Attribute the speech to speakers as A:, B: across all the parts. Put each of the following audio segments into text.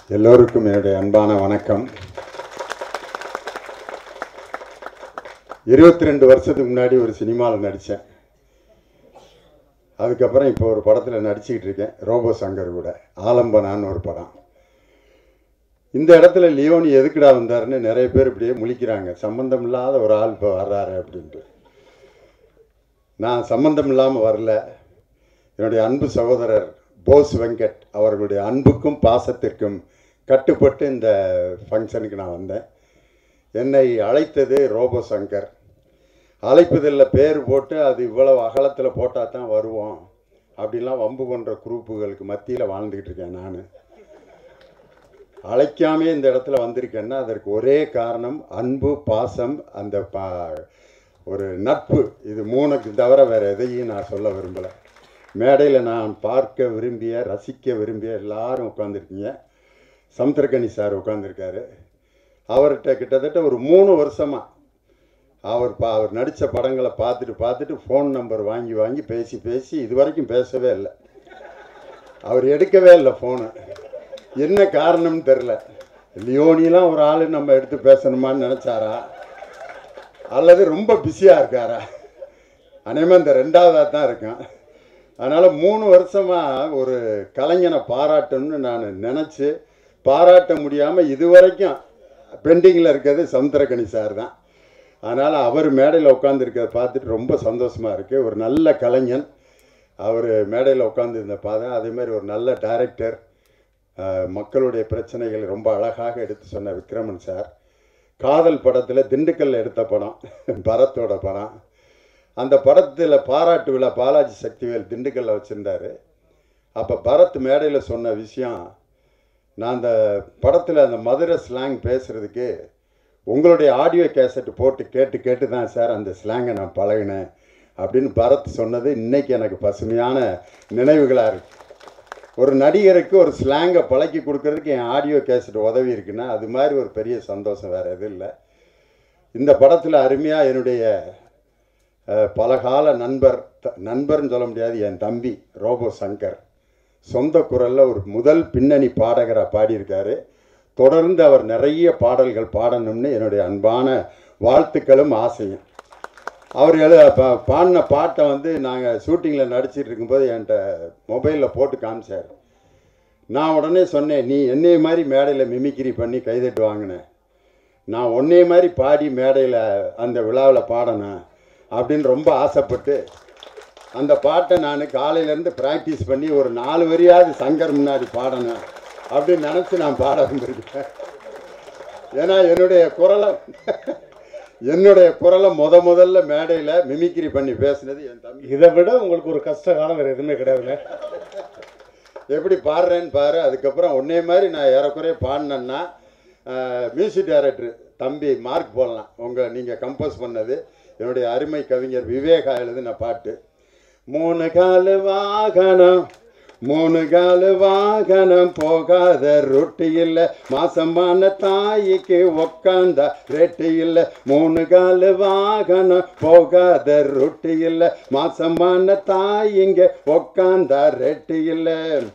A: எல்லோருக்கும் என்னுடைய அன்பான வணக்கம் இருபத்தி ரெண்டு வருஷத்துக்கு முன்னாடி ஒரு சினிமாவில் நடித்தேன் அதுக்கப்புறம் இப்போ ஒரு படத்தில் நடிச்சுக்கிட்டு இருக்கேன் ரோபோ சங்கர் கூட ஆலம்பனான்னு ஒரு படம் இந்த இடத்துல லியோனி எதுக்குடா வந்தாருன்னு நிறைய பேர் இப்படியே முழிக்கிறாங்க சம்பந்தம் இல்லாத ஒரு ஆள் இப்போ வர்றாரு அப்படின்ட்டு நான் சம்பந்தம் இல்லாமல் வரல என்னுடைய அன்பு சகோதரர் போஸ் வெங்கட் அவர்களுடைய அன்புக்கும் பாசத்திற்கும் கட்டுப்பட்டு இந்த ஃபங்க்ஷனுக்கு நான் வந்தேன் என்னை அழைத்தது ரோபோ சங்கர் அழைப்பதில் பேர் போட்டு அது இவ்வளவு அகலத்தில் போட்டால் தான் வருவோம் அப்படிலாம் வம்பு பண்ணுற குரூப்புகளுக்கு மத்தியில் வாழ்ந்துக்கிட்டு இருக்கேன் நான் அழைக்காமே இந்த இடத்துல வந்திருக்கேன்னா அதற்கு ஒரே காரணம் அன்பு பாசம் அந்த பா ஒரு நட்பு இது மூணுக்கு தவிர வேறு எதையும் நான் சொல்ல விரும்பலை மேடையில் நான் பார்க்க விரும்பிய ரசிக்க விரும்பிய எல்லாரும் உட்காந்துருக்கீங்க சமுத்திரக்கனி சார் உட்காந்துருக்காரு அவர்கிட்ட கிட்டத்தட்ட ஒரு மூணு வருஷமாக அவர் பா அவர் நடித்த படங்களை பார்த்துட்டு பார்த்துட்டு ஃபோன் நம்பர் வாங்கி வாங்கி பேசி பேசி இது வரைக்கும் பேசவே இல்லை அவர் எடுக்கவே இல்லை ஃபோனை என்ன காரணம்னு தெரில லியோனிலாம் ஒரு ஆள் நம்ம எடுத்து பேசணுமான்னு நினச்சாரா அல்லது ரொம்ப பிஸியாக இருக்காரா அநேகமாக இந்த ரெண்டாவதாக தான் இருக்கான் அதனால் மூணு வருஷமாக ஒரு கலைஞனை பாராட்டணும்னு நான் நினச்சி பாராட்ட முடியாமல் இது வரைக்கும் பெண்டிங்கில் இருக்கிறது சமுத்திரக்கனி சார் தான் அதனால் அவர் மேடையில் உட்காந்துருக்கிறத பார்த்துட்டு ரொம்ப சந்தோஷமாக இருக்குது ஒரு நல்ல கலைஞன் அவர் மேடையில் உட்காந்துருந்த பாதை அதேமாதிரி ஒரு நல்ல டைரக்டர் மக்களுடைய பிரச்சனைகள் ரொம்ப அழகாக எடுத்து சொன்ன விக்ரமன் சார் காதல் படத்தில் திண்டுக்கல்ல எடுத்த படம் பரத்தோட படம் அந்த படத்தில் பாராட்டு விழா பாலாஜி சக்திவேல் திண்டுக்கல்ல வச்சுருந்தாரு அப்போ பரத் மேடையில் சொன்ன விஷயம் நான் அந்த படத்தில் அந்த மதுரை ஸ்லாங் பேசுகிறதுக்கு உங்களுடைய ஆடியோ கேசட் போட்டு கேட்டு கேட்டு தான் சார் அந்த ஸ்லாங்கை நான் பழகினேன் அப்படின்னு பரத் சொன்னது இன்னைக்கு எனக்கு பசுமையான நினைவுகளாக இருக்கு ஒரு நடிகருக்கு ஒரு ஸ்லாங்கை பழக்கி கொடுக்கறதுக்கு என் ஆடியோ கேசட் உதவி இருக்குன்னா அது மாதிரி ஒரு பெரிய சந்தோஷம் வேறு எதுவும் இல்லை இந்த படத்தில் அருமையாக என்னுடைய பலகால நண்பர் த- நண்பர்னு சொல்ல முடியாது என் தம்பி ரோபோ சங்கர் சொந்த குரலில் ஒரு முதல் பின்னணி பாடகராக பாடியிருக்காரு தொடர்ந்து அவர் நிறைய பாடல்கள் பாடணும்னு என்னுடைய அன்பான வாழ்த்துக்களும் ஆசையும் அவர் எழு பா- பாடின பாட்டை வந்து நாங்கள் ஷூட்டிங்கில் நடிச்சிட்டு இருக்கும்போது என்கிட்ட மொபைலில் போட்டு காமிச்சார் நான் உடனே சொன்னேன் நீ என்னைய மாதிரி மேடையில் மிமிக்ரி பண்ணி கைதட்டு வாங்கினேன் நான் ஒன்னே மாதிரி பாடி மேடையில் அந்த விழாவில் பாடணும் அப்படின்னு ரொம்ப ஆசைப்பட்டு அந்த பாட்டை நான் காலையிலேருந்து ப்ராக்டிஸ் பண்ணி ஒரு நாலு வரியாவது சங்கர் முன்னாடி பாடணும் அப்படின்னு நினச்சி நான் பாட வந்திருக்கேன் ஏன்னா என்னுடைய குரலை என்னுடைய குரலை முத முதல்ல மேடையில் மிமிக்ரி பண்ணி பேசினது என் தம்பி
B: இதை விட உங்களுக்கு ஒரு கஷ்ட காலம் வேற எதுவுமே கிடையாதுங்க
A: எப்படி பாடுறேன்னு பாரு அதுக்கப்புறம் ஒன்னே மாதிரி நான் ஏறக்குறைய பாடினேன்னா மியூசிக் டைரக்டர் தம்பி மார்க் போடலாம் உங்கள் நீங்கள் கம்போஸ் பண்ணது என்னுடைய அருமை கவிஞர் விவேகா எழுதின பாட்டு மூணு காலு வாகனம் மூணு காலு வாகனம் போகாத ரொட்டி இல்லை மாசமான தாய்க்கு உக்காந்த ரெட்டி இல்லை மூணு காலு வாகனம் போகாத ரொட்டி இல்லை மாசமான தாயிங்க உக்காந்த ரெட்டி இல்லை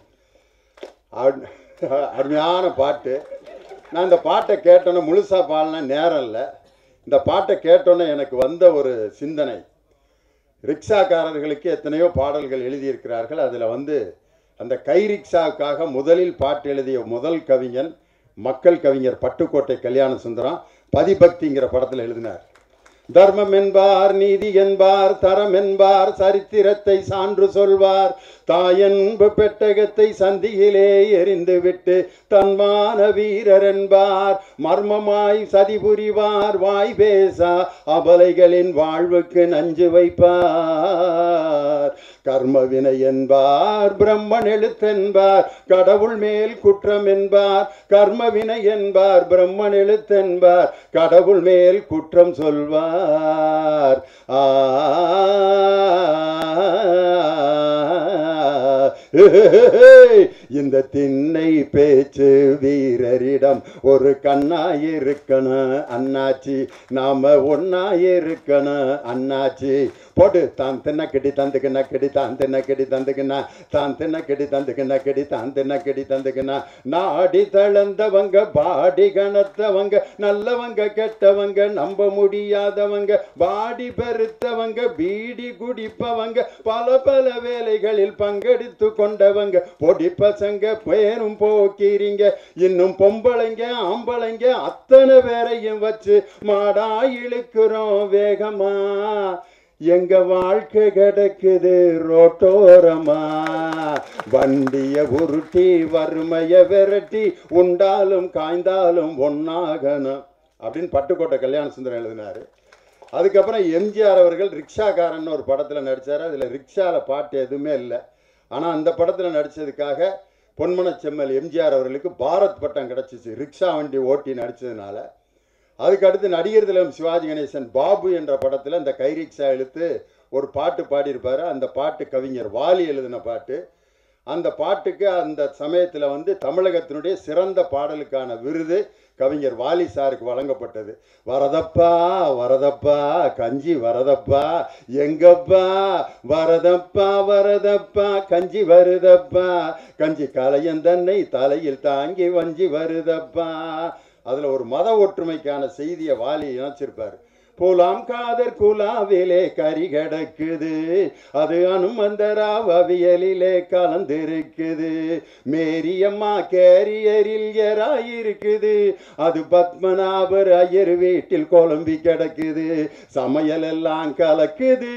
A: அரு- அருமையான பாட்டு நான் இந்த பாட்டை கேட்டோன்னே முழுசாக பாடின நேரம் இல்லை இந்த பாட்டை கேட்டோன்னே எனக்கு வந்த ஒரு சிந்தனை ரிக்ஷாக்காரர்களுக்கு எத்தனையோ பாடல்கள் எழுதியிருக்கிறார்கள் அதில் வந்து அந்த கை ரிக்ஷாவுக்காக முதலில் பாட்டு எழுதிய முதல் கவிஞன் மக்கள் கவிஞர் பட்டுக்கோட்டை கல்யாண சுந்தரம் பதிபக்திங்கிற படத்தில் எழுதினார் தர்மம் என்பார் நீதி என்பார் தரம் என்பார் சரித்திரத்தை சான்று சொல்வார் தாயன்பு பெட்டகத்தை சந்தியிலே எரிந்துவிட்டு தன்மான வீரர் என்பார் மர்மமாய் சதி புரிவார் வாய் பேசா அபலைகளின் வாழ்வுக்கு நஞ்சு வைப்பார் கர்மவினை என்பார் பிரம்மன் எழுத்தென்பார் கடவுள் மேல் குற்றம் என்பார் கர்மவினை என்பார் பிரம்மன் எழுத்தென்பார் கடவுள் மேல் குற்றம் சொல்வார் ஆ இந்த திண்ணை பேச்சு வீரரிடம் ஒரு கண்ணாயிருக்கணும் அண்ணாச்சி நாம ஒன்னாயிருக்கணும் அண்ணாச்சி போடு தான் தின்ன கெடி தந்துக்குன்னா கெடி தான் தின்ன கெடி தந்துக்குன்னா தான் தின்ன கெடி தந்துக்குன்னா கெடி தான் தின்ன கெடி தந்துக்குன்னா நாடி தளர்ந்தவங்க பாடி கனத்தவங்க நல்லவங்க கெட்டவங்க நம்ப முடியாதவங்க பாடி பெருத்தவங்க பீடி குடிப்பவங்க பல பல வேலைகளில் பங்கெடுத்து கொண்டவங்க பொடி பசங்க பேரும் போக்கிறீங்க இன்னும் பொம்பளைங்க ஆம்பளைங்க அத்தனை பேரையும் வச்சு மாடா இழுக்கிறோம் வேகமா எங்க வாழ்க்கை கிடக்குது ரோட்டோரமா வண்டிய உருட்டி வறுமைய விரட்டி உண்டாலும் காய்ந்தாலும் ஒன்னாகணும் அப்படின்னு பட்டுக்கோட்டை கல்யாண சுந்தரம் எழுதினாரு அதுக்கப்புறம் எம்ஜிஆர் அவர்கள் ரிக்ஷாக்காரன் ஒரு படத்தில் நடித்தார் அதில் ரிக்ஷாவில் பாட்டு எதுவுமே இல்லை ஆனால் அந்த படத்தில் நடித்ததுக்காக பொன்மன செம்மல் எம்ஜிஆர் அவர்களுக்கு பாரத் பட்டம் கிடச்சிச்சு ரிக்ஷா வண்டி ஓட்டி நடித்ததுனால அதுக்கு அடுத்து நடிகர் திலகம் சிவாஜி கணேசன் பாபு என்ற படத்தில் இந்த கை ரிக்ஷா இழுத்து ஒரு பாட்டு பாடியிருப்பார் அந்த பாட்டு கவிஞர் வாலி எழுதின பாட்டு அந்த பாட்டுக்கு அந்த சமயத்தில் வந்து தமிழகத்தினுடைய சிறந்த பாடலுக்கான விருது கவிஞர் வாலி சாருக்கு வழங்கப்பட்டது வரதப்பா வரதப்பா கஞ்சி வரதப்பா எங்கப்பா வரதப்பா வரதப்பா கஞ்சி வருதப்பா கஞ்சி கலையந்தன்னை தலையில் தாங்கி வஞ்சி வருதப்பா அதில் ஒரு மத ஒற்றுமைக்கான செய்தியை வாலி இணைச்சிருப்பார் புலாம் காதர் குலாவிலே கறி கிடக்குது அது அனுமந்தராவ் அவியலிலே கலந்திருக்குது மேரியம்மா கேரியரில் எராயிருக்குது அது பத்மநாபர் ஐயர் வீட்டில் குழம்பி கிடக்குது சமையல் எல்லாம் கலக்குது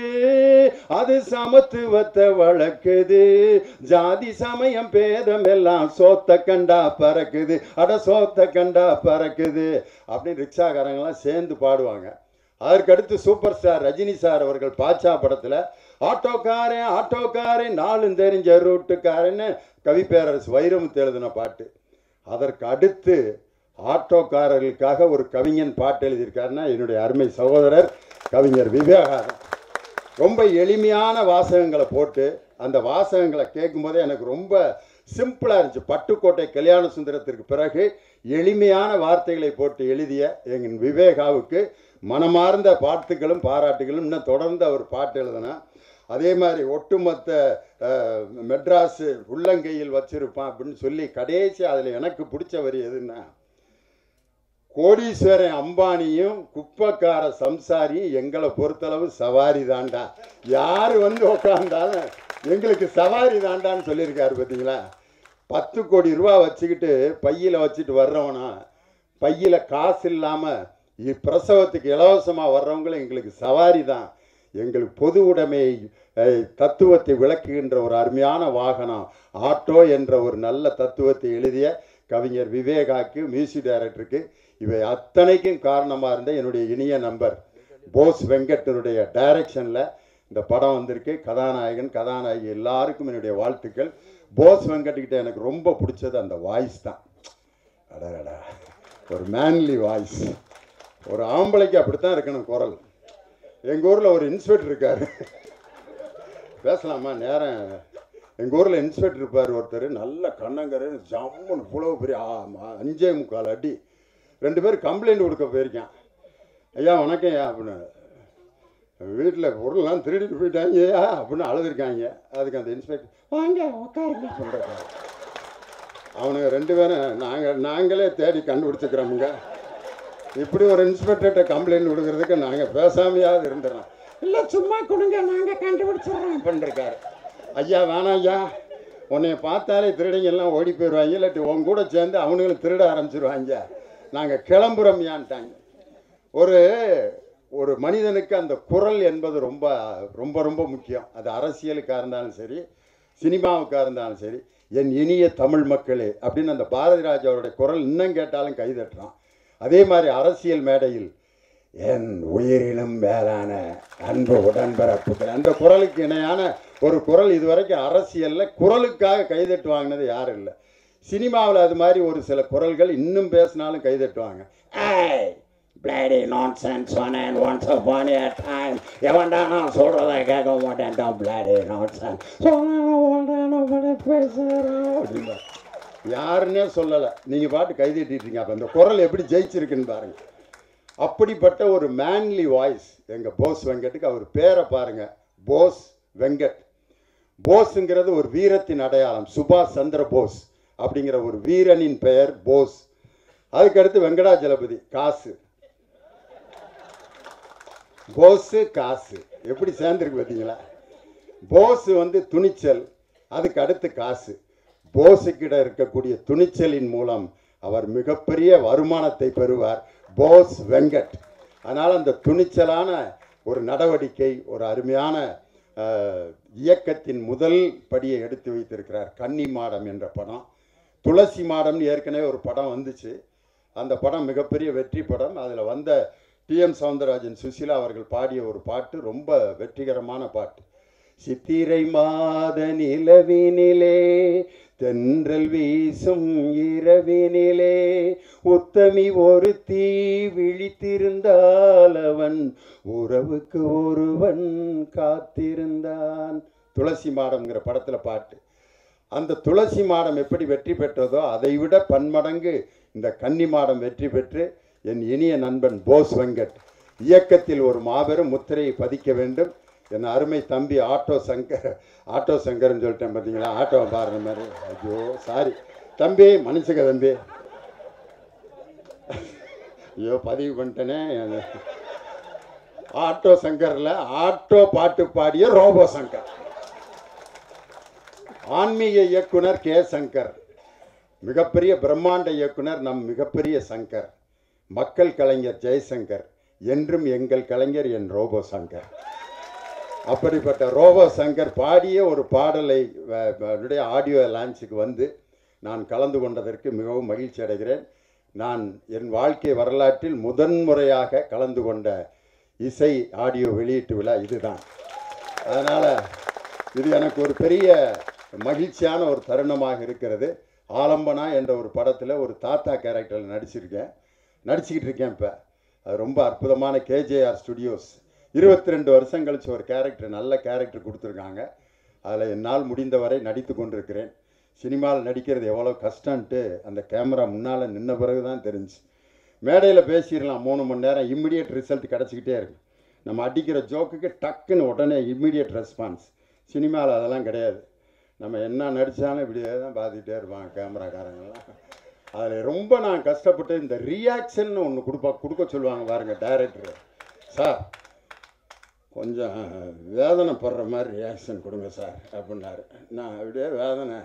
A: அது சமத்துவத்தை வளர்க்குது ஜாதி சமயம் பேதம் எல்லாம் சோத்த கண்டா பறக்குது அட சோத்த கண்டா பறக்குது அப்படின்னு ரிக்ஷாக்காரங்கெல்லாம் சேர்ந்து பாடுவாங்க அதற்கடுத்து சூப்பர் ஸ்டார் ரஜினி சார் அவர்கள் பாட்சா படத்தில் ஆட்டோக்காரன் ஆட்டோக்காரன் நாளும் தெரிஞ்ச ரூட்டுக்காரன்னு கவிப்பேரரசு வைரமுத்து எழுதின பாட்டு அதற்கு அடுத்து ஆட்டோக்காரர்களுக்காக ஒரு கவிஞன் பாட்டு எழுதியிருக்காருன்னா என்னுடைய அருமை சகோதரர் கவிஞர் விவேகானந்த் ரொம்ப எளிமையான வாசகங்களை போட்டு அந்த வாசகங்களை கேட்கும்போதே எனக்கு ரொம்ப சிம்பிளாக இருந்துச்சு பட்டுக்கோட்டை கல்யாண சுந்தரத்திற்கு பிறகு எளிமையான வார்த்தைகளை போட்டு எழுதிய எங்கள் விவேகாவுக்கு மனமார்ந்த பாட்டுகளும் பாராட்டுகளும் இன்னும் தொடர்ந்து அவர் பாட்டு எழுதினா அதே மாதிரி ஒட்டுமொத்த அஹ், மெட்ராஸு உள்ளங்கையில் வச்சிருப்பான் அப்படின்னு சொல்லி கடைசி அதில் எனக்கு பிடிச்ச வரி எதுன்னா கோடீஸ்வரன் அம்பானியும் குப்பக்கார சம்சாரியும் எங்களை பொறுத்தளவு சவாரி தாண்டா யார் வந்து உக்காந்தாலும் எங்களுக்கு சவாரி தாண்டான்னு சொல்லியிருக்காரு பார்த்தீங்களா பத்து கோடி ரூபா வச்சுக்கிட்டு பையில் வச்சுட்டு வர்றவனா பையில் காசு இல்லாமல் பிரசவத்துக்கு இலவசமாக வர்றவங்களும் எங்களுக்கு சவாரி தான் எங்களுக்கு பொது உடைமை அஹ், தத்துவத்தை விளக்குகின்ற ஒரு அருமையான வாகனம் ஆட்டோ என்ற ஒரு நல்ல தத்துவத்தை எழுதிய கவிஞர் விவேகாக்கு மியூசிக் டைரக்டருக்கு இவை அத்தனைக்கும் காரணமாக இருந்த என்னுடைய இனிய நம்பர் போஸ் வெங்கட்டனுடைய டைரக்ஷனில் இந்த படம் வந்திருக்கு கதாநாயகன் கதாநாயகி எல்லாருக்கும் என்னுடைய வாழ்த்துக்கள் போஸ் வெங்கட்கிட்ட எனக்கு ரொம்ப பிடிச்சது அந்த வாய்ஸ் தான் அடடா ஒரு மேன்லி வாய்ஸ் ஒரு ஆம்பளைக்கு அப்படித்தான் இருக்கணும் குரல் எங்கள் ஊரில் ஒரு இன்ஸ்பெக்டர் இருக்கார் பேசலாமா நேரம் எங்கள் ஊரில் இன்ஸ்பெக்டர் இருப்பார் ஒருத்தர் நல்ல கண்ணங்கரு ஜம்முன்னு புலவு பெரிய ஆமா, அஞ்சே முக்கால் அடி ரெண்டு பேர் கம்ப்ளைண்ட் கொடுக்க போயிருக்கேன் ஐயா வணக்கம் ஐயா அப்படின்னு வீட்டில் பொருள்லாம் திருடிட்டு போயிட்டாங்கய்யா அப்படின்னு அழுதுருக்காங்க அதுக்கு அந்த இன்ஸ்பெக்டர் வாங்க உட்காருங்க சொல்கிறாங்க அவனுங்க ரெண்டு பேரும் நாங்கள் நாங்களே தேடி கண்டுபிடிச்சிக்கிறோமுங்க இப்படி ஒரு இன்ஸ்பெக்டர்கிட்ட கம்ப்ளைண்ட் கொடுக்கறதுக்கு நாங்கள் பேசாமையாவது இருந்துடுறோம் இல்லை சும்மா கொடுங்க நாங்கள் கண்டுபிடிச்சிடுறோம் பண்ணிருக்காரு ஐயா வேணாம் ஐயா உன்னைய பார்த்தாலே திருடிங்க எல்லாம் ஓடி போயிடுவாங்க இல்லாட்டி உன் கூட சேர்ந்து அவனுங்களும் திருட ஆரம்பிச்சிருவாங்க நாங்கள் கிளம்புறோம்யான்ட்டாங்க ஒரு ஒரு மனிதனுக்கு அந்த குரல் என்பது ரொம்ப ரொம்ப ரொம்ப முக்கியம் அது அரசியலுக்காக இருந்தாலும் சரி சினிமாவுக்காக இருந்தாலும் சரி என் இனிய தமிழ் மக்களே அப்படின்னு அந்த பாரதி ராஜாவோட குரல் இன்னும் கேட்டாலும் கைதட்டுறான் அதே மாதிரி அரசியல் மேடையில் என் உயிரினும் மேலான அன்பு உடன்பிறப்புகள் அந்த குரலுக்கு இணையான ஒரு குரல் இதுவரைக்கும் அரசியலில் குரலுக்காக கைதட்டு வாங்கினது யாரும் இல்லை சினிமாவில் அது மாதிரி ஒரு சில குரல்கள் இன்னும் பேசினாலும் கைதட்டுவாங்க ஏய் bloody nonsense one once upon a time எவன்டா நான் சொல்கிறத கேட்க மாட்டேன்டா பிளேடி நான் சென்ஸ் பேசுகிறோம் யாருன்னே சொல்லலை நீங்கள் பாட்டு கைதட்டிட்டு இருக்கீங்க அப்போ அந்த குரல் எப்படி ஜெயிச்சிருக்குன்னு பாருங்க அப்படிப்பட்ட ஒரு மேன்லி வாய்ஸ் எங்கள் போஸ் வெங்கட்டுக்கு அவர் பேரை பாருங்க போஸ் வெங்கட் போஸுங்கிறது ஒரு வீரத்தின் அடையாளம் சுபாஷ் சந்திர போஸ் அப்படிங்கிற ஒரு வீரனின் பெயர் போஸ் அதுக்கடுத்து வெங்கடாஜலபதி காசு போஸு காசு எப்படி சேர்ந்துருக்கு பார்த்தீங்களா போஸ் வந்து துணிச்சல் அதுக்கு அடுத்து காசு போஸுக்கிட்ட இருக்கக்கூடிய துணிச்சலின் மூலம் அவர் மிகப்பெரிய வருமானத்தை பெறுவார் போஸ் வெங்கட் அதனால் அந்த துணிச்சலான ஒரு நடவடிக்கை ஒரு அருமையான அஹ், இயக்கத்தின் முதல் படியை எடுத்து வைத்திருக்கிறார் கன்னி மாடம் என்ற படம் துளசி மாடம்னு ஏற்கனவே ஒரு படம் வந்துச்சு அந்த படம் மிகப்பெரிய வெற்றி படம் அதில் வந்த டிஎம் சவுந்தரராஜன் சுசிலா அவர்கள் பாடிய ஒரு பாட்டு ரொம்ப வெற்றிகரமான பாட்டு சித்திரை மாத நிலவினிலே தென்றல் வீசும் இரவினிலே உத்தமி ஒரு தீ விழித்திருந்தால் அவன் உறவுக்கு ஒருவன் காத்திருந்தான் துளசி மாடம்ங்கிற படத்தில் பாட்டு அந்த துளசி மாடம் எப்படி வெற்றி பெற்றதோ அதை விட பன்மடங்கு இந்த கன்னி மாடம் வெற்றி பெற்று என் இனிய நண்பன் போஸ் வெங்கட் இயக்கத்தில் ஒரு மாபெரும் முத்திரையை பதிக்க வேண்டும் என் அருமை தம்பி ஆட்டோ சங்கர் ஆட்டோ சங்கர்னு சொல்லிட்டேன் பார்த்தீங்களா ஆட்டோவை பாருங்க மாதிரி ஐயோ சாரி தம்பி மன்னிச்சுக்க தம்பி ஐயோ பதிவு பண்ணிட்டேனே ஆட்டோ சங்கரில் ஆட்டோ பாட்டு பாடிய ரோபோ சங்கர் ஆன்மீக இயக்குனர் கே சங்கர் மிகப்பெரிய பிரம்மாண்ட இயக்குனர் நம் மிகப்பெரிய சங்கர் மக்கள் கலைஞர் ஜெய்சங்கர் என்றும் எங்கள் கலைஞர் என் ரோபோ சங்கர் அப்படிப்பட்ட ரோபோ சங்கர் பாடிய ஒரு பாடலை வ- வ- ஆடியோ லான்ச்சுக்கு வந்து நான் கலந்து கொண்டதற்கு மிகவும் மகிழ்ச்சி அடைகிறேன் நான் என் வாழ்க்கை வரலாற்றில் முதன்முறையாக கலந்து கொண்ட இசை ஆடியோ வெளியீட்டு விழா இதுதான் அதனால் இது எனக்கு ஒரு பெரிய மகிழ்ச்சியான ஒரு தருணமாக இருக்கிறது ஆலம்பனா என்ற ஒரு படத்தில் ஒரு தாத்தா கேரக்டரில் நடிச்சிருக்கேன் நடிச்சுக்கிட்டு இருக்கேன் இப்போ அது ரொம்ப அற்புதமான கேஜேஆர் ஸ்டுடியோஸ் இருபத்தி ரெண்டு வருஷம் கழிச்சு ஒரு கேரக்டர் நல்ல கேரக்டர் கொடுத்துருக்காங்க அதில் என்னால் முடிந்தவரை நடித்து கொண்டிருக்கிறேன் சினிமாவில் நடிக்கிறது எவ்வளோ கஷ்டன்ட்டு அந்த கேமரா முன்னால் நின்ன பிறகு தான் தெரிஞ்சு மேடையில் பேசிடலாம் மூணு மணி நேரம் இம்மிடியட் ரிசல்ட் கிடச்சிக்கிட்டே இருக்கு நம்ம அடிக்கிற ஜோக்குக்கு டக்குன்னு உடனே இம்மிடியட் ரெஸ்பான்ஸ் சினிமாவில் அதெல்லாம் கிடையாது நம்ம என்ன நடித்தாலும் இப்படியே தான் பார்த்துக்கிட்டே இருப்பாங்க கேமராக்காரங்கெல்லாம் அதில் ரொம்ப நான் கஷ்டப்பட்டு இந்த ரியாக்ஷன் ஒன்று கொடுப்பா கொடுக்க சொல்லுவாங்க பாருங்க டைரக்டர் சார் கொஞ்சம் வேதனைப்படுற மாதிரி ரியாக்ஷன் கொடுங்க சார் அப்படின்னாரு நான் அப்படியே வேதனை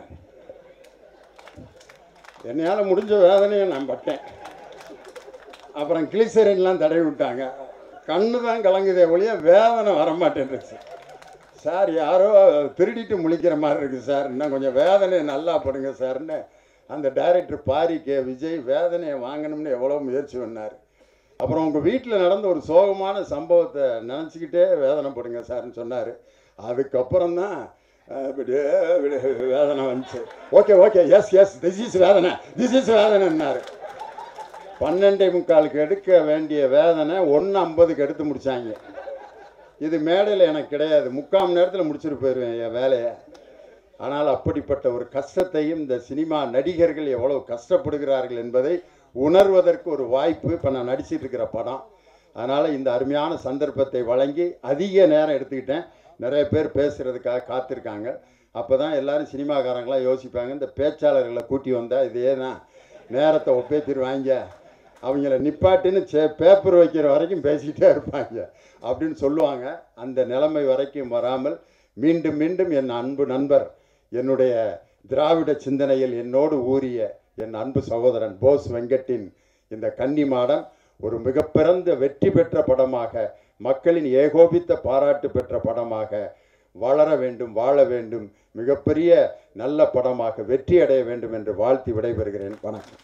A: என்னையால் முடிஞ்ச வேதனையை நான் பட்டேன் அப்புறம் கிளிசரின்லாம் தடவி விட்டாங்க கண்ணு தான் கலங்குதே ஒழிய வேதனை வரமாட்டேன்ருச்சு சார் யாரோ திருடிட்டு முழிக்கிற மாதிரி இருக்குது சார் இன்னும் கொஞ்சம் வேதனையை நல்லா படுங்க சார்னு அந்த டைரக்டர் பாரி கே விஜய் வேதனையை வாங்கணும்னு எவ்வளோ முயற்சி பண்ணார் அப்புறம் உங்கள் வீட்டில் நடந்த ஒரு சோகமான சம்பவத்தை நினச்சிக்கிட்டே வேதனைப்படுங்க சார்னு சொன்னார் அதுக்கப்புறம் தான் அப்படியே அப்படியே வேதனை வந்துச்சு okay okay yes yes this is வேதனை திஸ் இஸ் வேதனைன்னாரு பன்னெண்டே முக்காலுக்கு எடுக்க வேண்டிய வேதனை ஒன்று ஐம்பதுக்கு எடுத்து முடிச்சாங்க இது மேடையில் எனக்கு கிடையாது முக்கால் மணி நேரத்தில் முடிச்சுட்டு போயிடுவேன் என் வேலையை ஆனால் அப்படிப்பட்ட ஒரு கஷ்டத்தையும் இந்த சினிமா நடிகர்கள் எவ்வளவு கஷ்டப்படுகிறார்கள் என்பதை உணர்வதற்கு ஒரு வாய்ப்பு இப்போ நான் நடிச்சிட்டு இருக்கிற படம் அதனால் இந்த அருமையான சந்தர்ப்பத்தை வழங்கி அதிக நேரம் எடுத்துக்கிட்டேன் நிறைய பேர் பேசுகிறதுக்காக காத்திருக்காங்க அப்போ தான் எல்லாரும் சினிமாக்காரங்களாம் யோசிப்பாங்க இந்த பேச்சாளர்களை கூட்டி வந்தால் இதே தான் நேரத்தை ஒப்பேத்திடுவாங்க அவங்கள நிப்பாட்டுன்னு சே பேப்பர் வைக்கிற வரைக்கும் பேசிக்கிட்டே இருப்பாங்க அப்படின்னு சொல்லுவாங்க அந்த நிலைமை வரைக்கும் வராமல் மீண்டும் மீண்டும் என் அன்பு நண்பர் என்னுடைய திராவிட சிந்தனையில் என்னோடு ஊறிய என் அன்பு சகோதரன் போஸ் வெங்கட்டின் இந்த கன்னி மாடம் ஒரு மிகப்பிறந்த வெற்றி பெற்ற படமாக மக்களின் ஏகோபித்த பாராட்டு பெற்ற படமாக வளர வேண்டும் வாழ வேண்டும் மிகப்பெரிய நல்ல படமாக வெற்றி அடைய வேண்டும் என்று வாழ்த்தி விடைபெறுகிறேன் வணக்கம்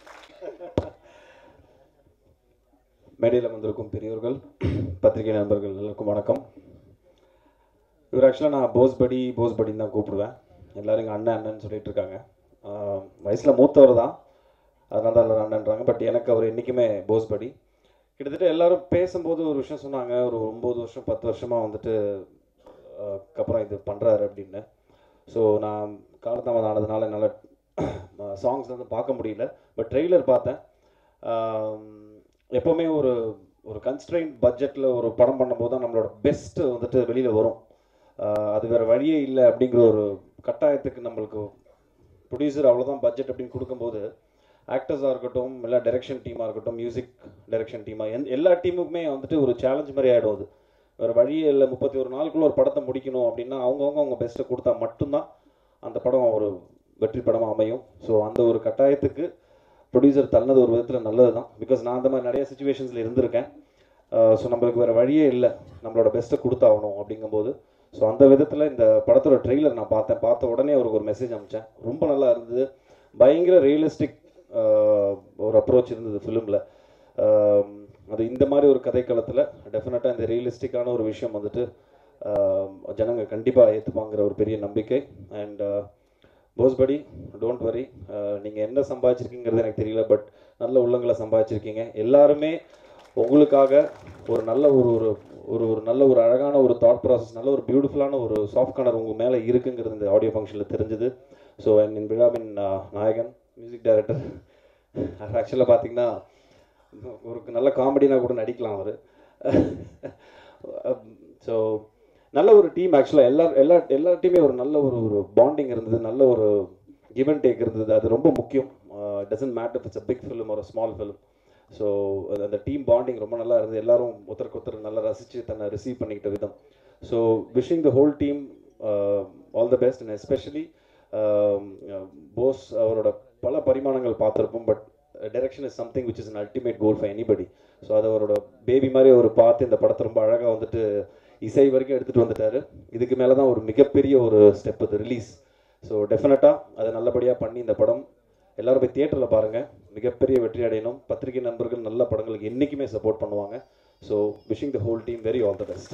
C: மேடையில் வந்திருக்கும் பெரியோர்கள் பத்திரிகை நண்பர்கள் எல்லாருக்கும் வணக்கம் இவர் ஆக்சுவலாக நான் போஸ் படி போஸ் படின்னு தான் கூப்பிடுவேன் எல்லாரும் எங்கள் அண்ணன் அண்ணன் சொல்லிட்டு இருக்காங்க ஆஹ் வயசுல மூத்தவர் தான் அதனால தான் எல்லாரும் அண்ணன்றாங்க பட் எனக்கு அவர் என்றைக்குமே போஸ் படி கிட்டத்தட்ட எல்லாரும் பேசும்போது ஒரு விஷயம் சொன்னாங்க ஒரு ஒம்பது வருஷம் பத்து வருஷமாக வந்துட்டு ஆஹ் அப்புறம் இது பண்ணுறாரு அப்படின்னு ஸோ நான் காலதாமதம் ஆனதுனால என்னால் சாங்ஸ் வந்து பார்க்க முடியல பட் ட்ரெய்லர் பார்த்தேன் ஆம், எப்போவுமே ஒரு ஒரு கன்ஸ்ட்ரெயின் பட்ஜெட்டில் ஒரு படம் பண்ணும்போது தான் நம்மளோட பெஸ்ட்டு வந்துட்டு வெளியில் வரும் ஆஹ் அது வேறு வழியே இல்லை அப்படிங்கிற ஒரு கட்டாயத்துக்கு நம்மளுக்கு ப்ரொடியூசர் அவ்வளோதான் பட்ஜெட் அப்படின்னு கொடுக்கும்போது ஆக்டர்ஸாக இருக்கட்டும் இல்லை டைரக்ஷன் டீமாக இருக்கட்டும் மியூசிக் டைரக்ஷன் டீமாக எந்த எல்லா டீமுக்குமே வந்துட்டு ஒரு சேலஞ்ச் மாதிரி ஆகிடும் அது வேறு வழியே இல்லை முப்பத்தி ஒரு நாளுக்குள்ள ஒரு படத்தை முடிக்கணும் அப்படின்னா அவங்கவுங்க அவங்க பெஸ்ட்டை கொடுத்தா மட்டும்தான் அந்த படம் ஒரு வெற்றி படமாக அமையும் ஸோ அந்த ஒரு கட்டாயத்துக்கு ப்ரொடியூசர் தள்ளது ஒரு விதத்தில் நல்லது தான் பிகாஸ் நான் அந்த மாதிரி நிறைய சுச்சுவேஷன்ஸில் இருந்திருக்கேன் ஸோ நம்மளுக்கு வேறு வழியே இல்லை நம்மளோட பெஸ்ட்டை கொடுத்தாகணும் அப்படிங்கும்போது ஸோ அந்த விதத்தில் இந்த படத்தோட ட்ரெய்லர் நான் பார்த்தேன் பார்த்த உடனே அவருக்கு ஒரு மெசேஜ் அனுப்பிச்சேன் ரொம்ப நல்லா இருந்தது பயங்கர ரியலிஸ்டிக் ஒரு அப்ரோச் இருந்தது ஃபிலிமில் அது இந்த மாதிரி ஒரு கதைக்களத்தில் டெஃபினட்டாக இந்த ரியலிஸ்டிக்கான ஒரு விஷயம் வந்துட்டு ஆஹ் ஜனங்க கண்டிப்பாக ஏற்றுப்பாங்கிற ஒரு பெரிய நம்பிக்கை அண்ட் போஸ்படி டோன்ட் வரி நீங்கள் என்ன சம்பாதிச்சிருக்கீங்கிறது எனக்கு தெரியல பட் நல்ல உள்ளங்களை சம்பாதிச்சிருக்கீங்க எல்லாருமே உங்களுக்காக ஒரு நல்ல ஒரு ஒரு ஒரு ஒரு நல்ல ஒரு அழகான ஒரு தாட் ப்ராசஸ் நல்ல ஒரு பியூட்டிஃபுல்லான ஒரு சாஃப்ட் கார்னர் உங்கள் மேலே இருக்குங்கிறது இந்த ஆடியோ ஃபங்க்ஷனில் தெரிஞ்சுது ஸோ என் விழாவின் ஆஹ், நாயகன் மியூசிக் டைரக்டர் ஆக்சுவலாக பார்த்தீங்கன்னா ஒரு நல்ல காமெடினா கூட நடிக்கலாம் அவர் ஸோ நல்ல ஒரு டீம் ஆக்சுவலாக எல்லா எல்லா எல்லா டீமே ஒரு நல்ல ஒரு ஒரு பாண்டிங் இருந்தது நல்ல ஒரு கிவ் அண்ட் டேக் இருந்தது அது ரொம்ப முக்கியம் doesn't matter it's a big film ஒரு ஸ்மால் ஃபிலிம் ஸோ அந்த டீம் பாண்டிங் ரொம்ப நல்லா இருந்தது எல்லாரும் ஒருத்தருக்கு ஒருத்தர் நல்லா ரசித்து தன்னை ரிசீவ் பண்ணிக்கிட்ட விதம் so wishing the whole team all the best and especially Bose அவரோட பல பரிமாணங்கள் பார்த்துருப்போம் but direction is something which is an ultimate goal for anybody so அது அவரோட பேபி மாதிரி அவர் பார்த்து இந்த படத்தை ரொம்ப அழகாக வந்துட்டு இசை வரைக்கும் எடுத்துகிட்டு வந்துட்டாரு இதுக்கு மேலே தான் ஒரு மிகப்பெரிய ஒரு ஸ்டெப் இது ரிலீஸ் ஸோ டெஃபினட்டாக அதை நல்லபடியாக பண்ணி இந்த படம் எல்லாரும் போய் தியேட்டரில் பாருங்கள் மிகப்பெரிய வெற்றி அடையணும் பத்திரிகை நண்பர்கள் நல்ல படங்களுக்கு என்றைக்குமே சப்போர்ட் பண்ணுவாங்க so wishing the whole team very all the best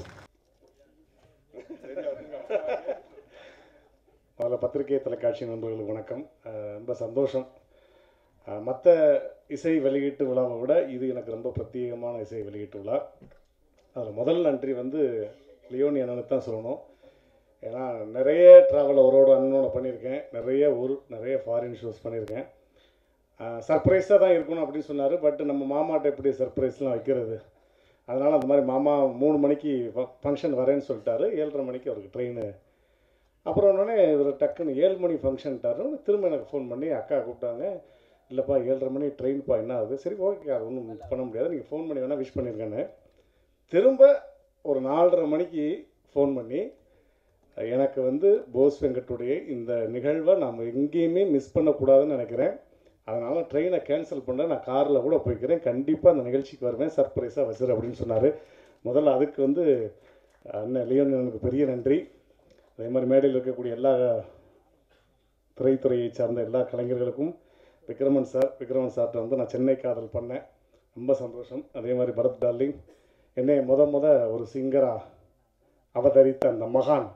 B: முதல்ல பத்திரிகை தொலைக்காட்சி நண்பர்களுக்கு வணக்கம் அஹ் ரொம்ப சந்தோஷம் மற்ற இசை வெளியீட்டு விழாவை விட இது எனக்கு ரொம்ப பிரத்யேகமான இசை வெளியீட்டு விழா அதில் முதல் நன்றி வந்து லியோனி அண்ணனுக்கு தான் சொல்லணும் ஏன்னா நிறைய ட்ராவல் அவரோட அண்ணனோட பண்ணியிருக்கேன் நிறைய ஊர் நிறைய ஃபாரின் ஷோஸ் பண்ணியிருக்கேன் சர்ப்ரைஸாக தான் இருக்கணும் அப்படின்னு சொன்னார் பட் நம்ம மாமாட்ட எப்படி சர்ப்ரைஸ்லாம் வைக்கிறது அதனால் அந்த மாதிரி மாமா மூணு மணிக்கு ஃபங்க்ஷன் வரேன்னு சொல்லிட்டாரு ஏழரை மணிக்கு அவருக்கு ட்ரெயின் அப்புறம் உடனே இவர் டக்குன்னு ஏழு மணி ஃபங்க்ஷன்ட்டாரு திரும்ப எனக்கு ஃபோன் பண்ணி அக்கா கூப்பிட்டாங்க இல்லைப்பா ஏழரை மணி ட்ரெயின்ப்பா என்ன ஆகுது சரி ஓகே அது ஒன்றும் பண்ண முடியாது நீங்கள் ஃபோன் பண்ணி வேணால் விஷ் பண்ணியிருக்கேன்னு திரும்ப ஒரு நாலரை மணிக்கு ஃபோன் பண்ணி எனக்கு வந்து போஸ் வெங்கட்டுடைய இந்த நிகழ்வை நாம் எங்கேயுமே மிஸ் பண்ணக்கூடாதுன்னு நினைக்கிறேன் அதனால் ட்ரெயினை கேன்சல் பண்ண நான் காரில் கூட போய்க்கிறேன் கண்டிப்பாக அந்த நிகழ்ச்சிக்கு வருவேன் சர்ப்ரைஸாக வச்சிரு அப்படின்னு சொன்னார் முதல்ல அதுக்கு வந்து அண்ணன் லியோன் எனக்கு பெரிய நன்றி அதே மாதிரி மேடையில் இருக்கக்கூடிய எல்லா திரைத்துறையை சார்ந்த எல்லா கலைஞர்களுக்கும் விக்ரமன் சார் விக்ரமன் சார்கிட்ட வந்து நான் சென்னை காதல் பண்ணேன் ரொம்ப சந்தோஷம் அதே மாதிரி பரத் டார்லிங் என்னை முத முத ஒரு சிங்கராக அவதரித்த அந்த மகான்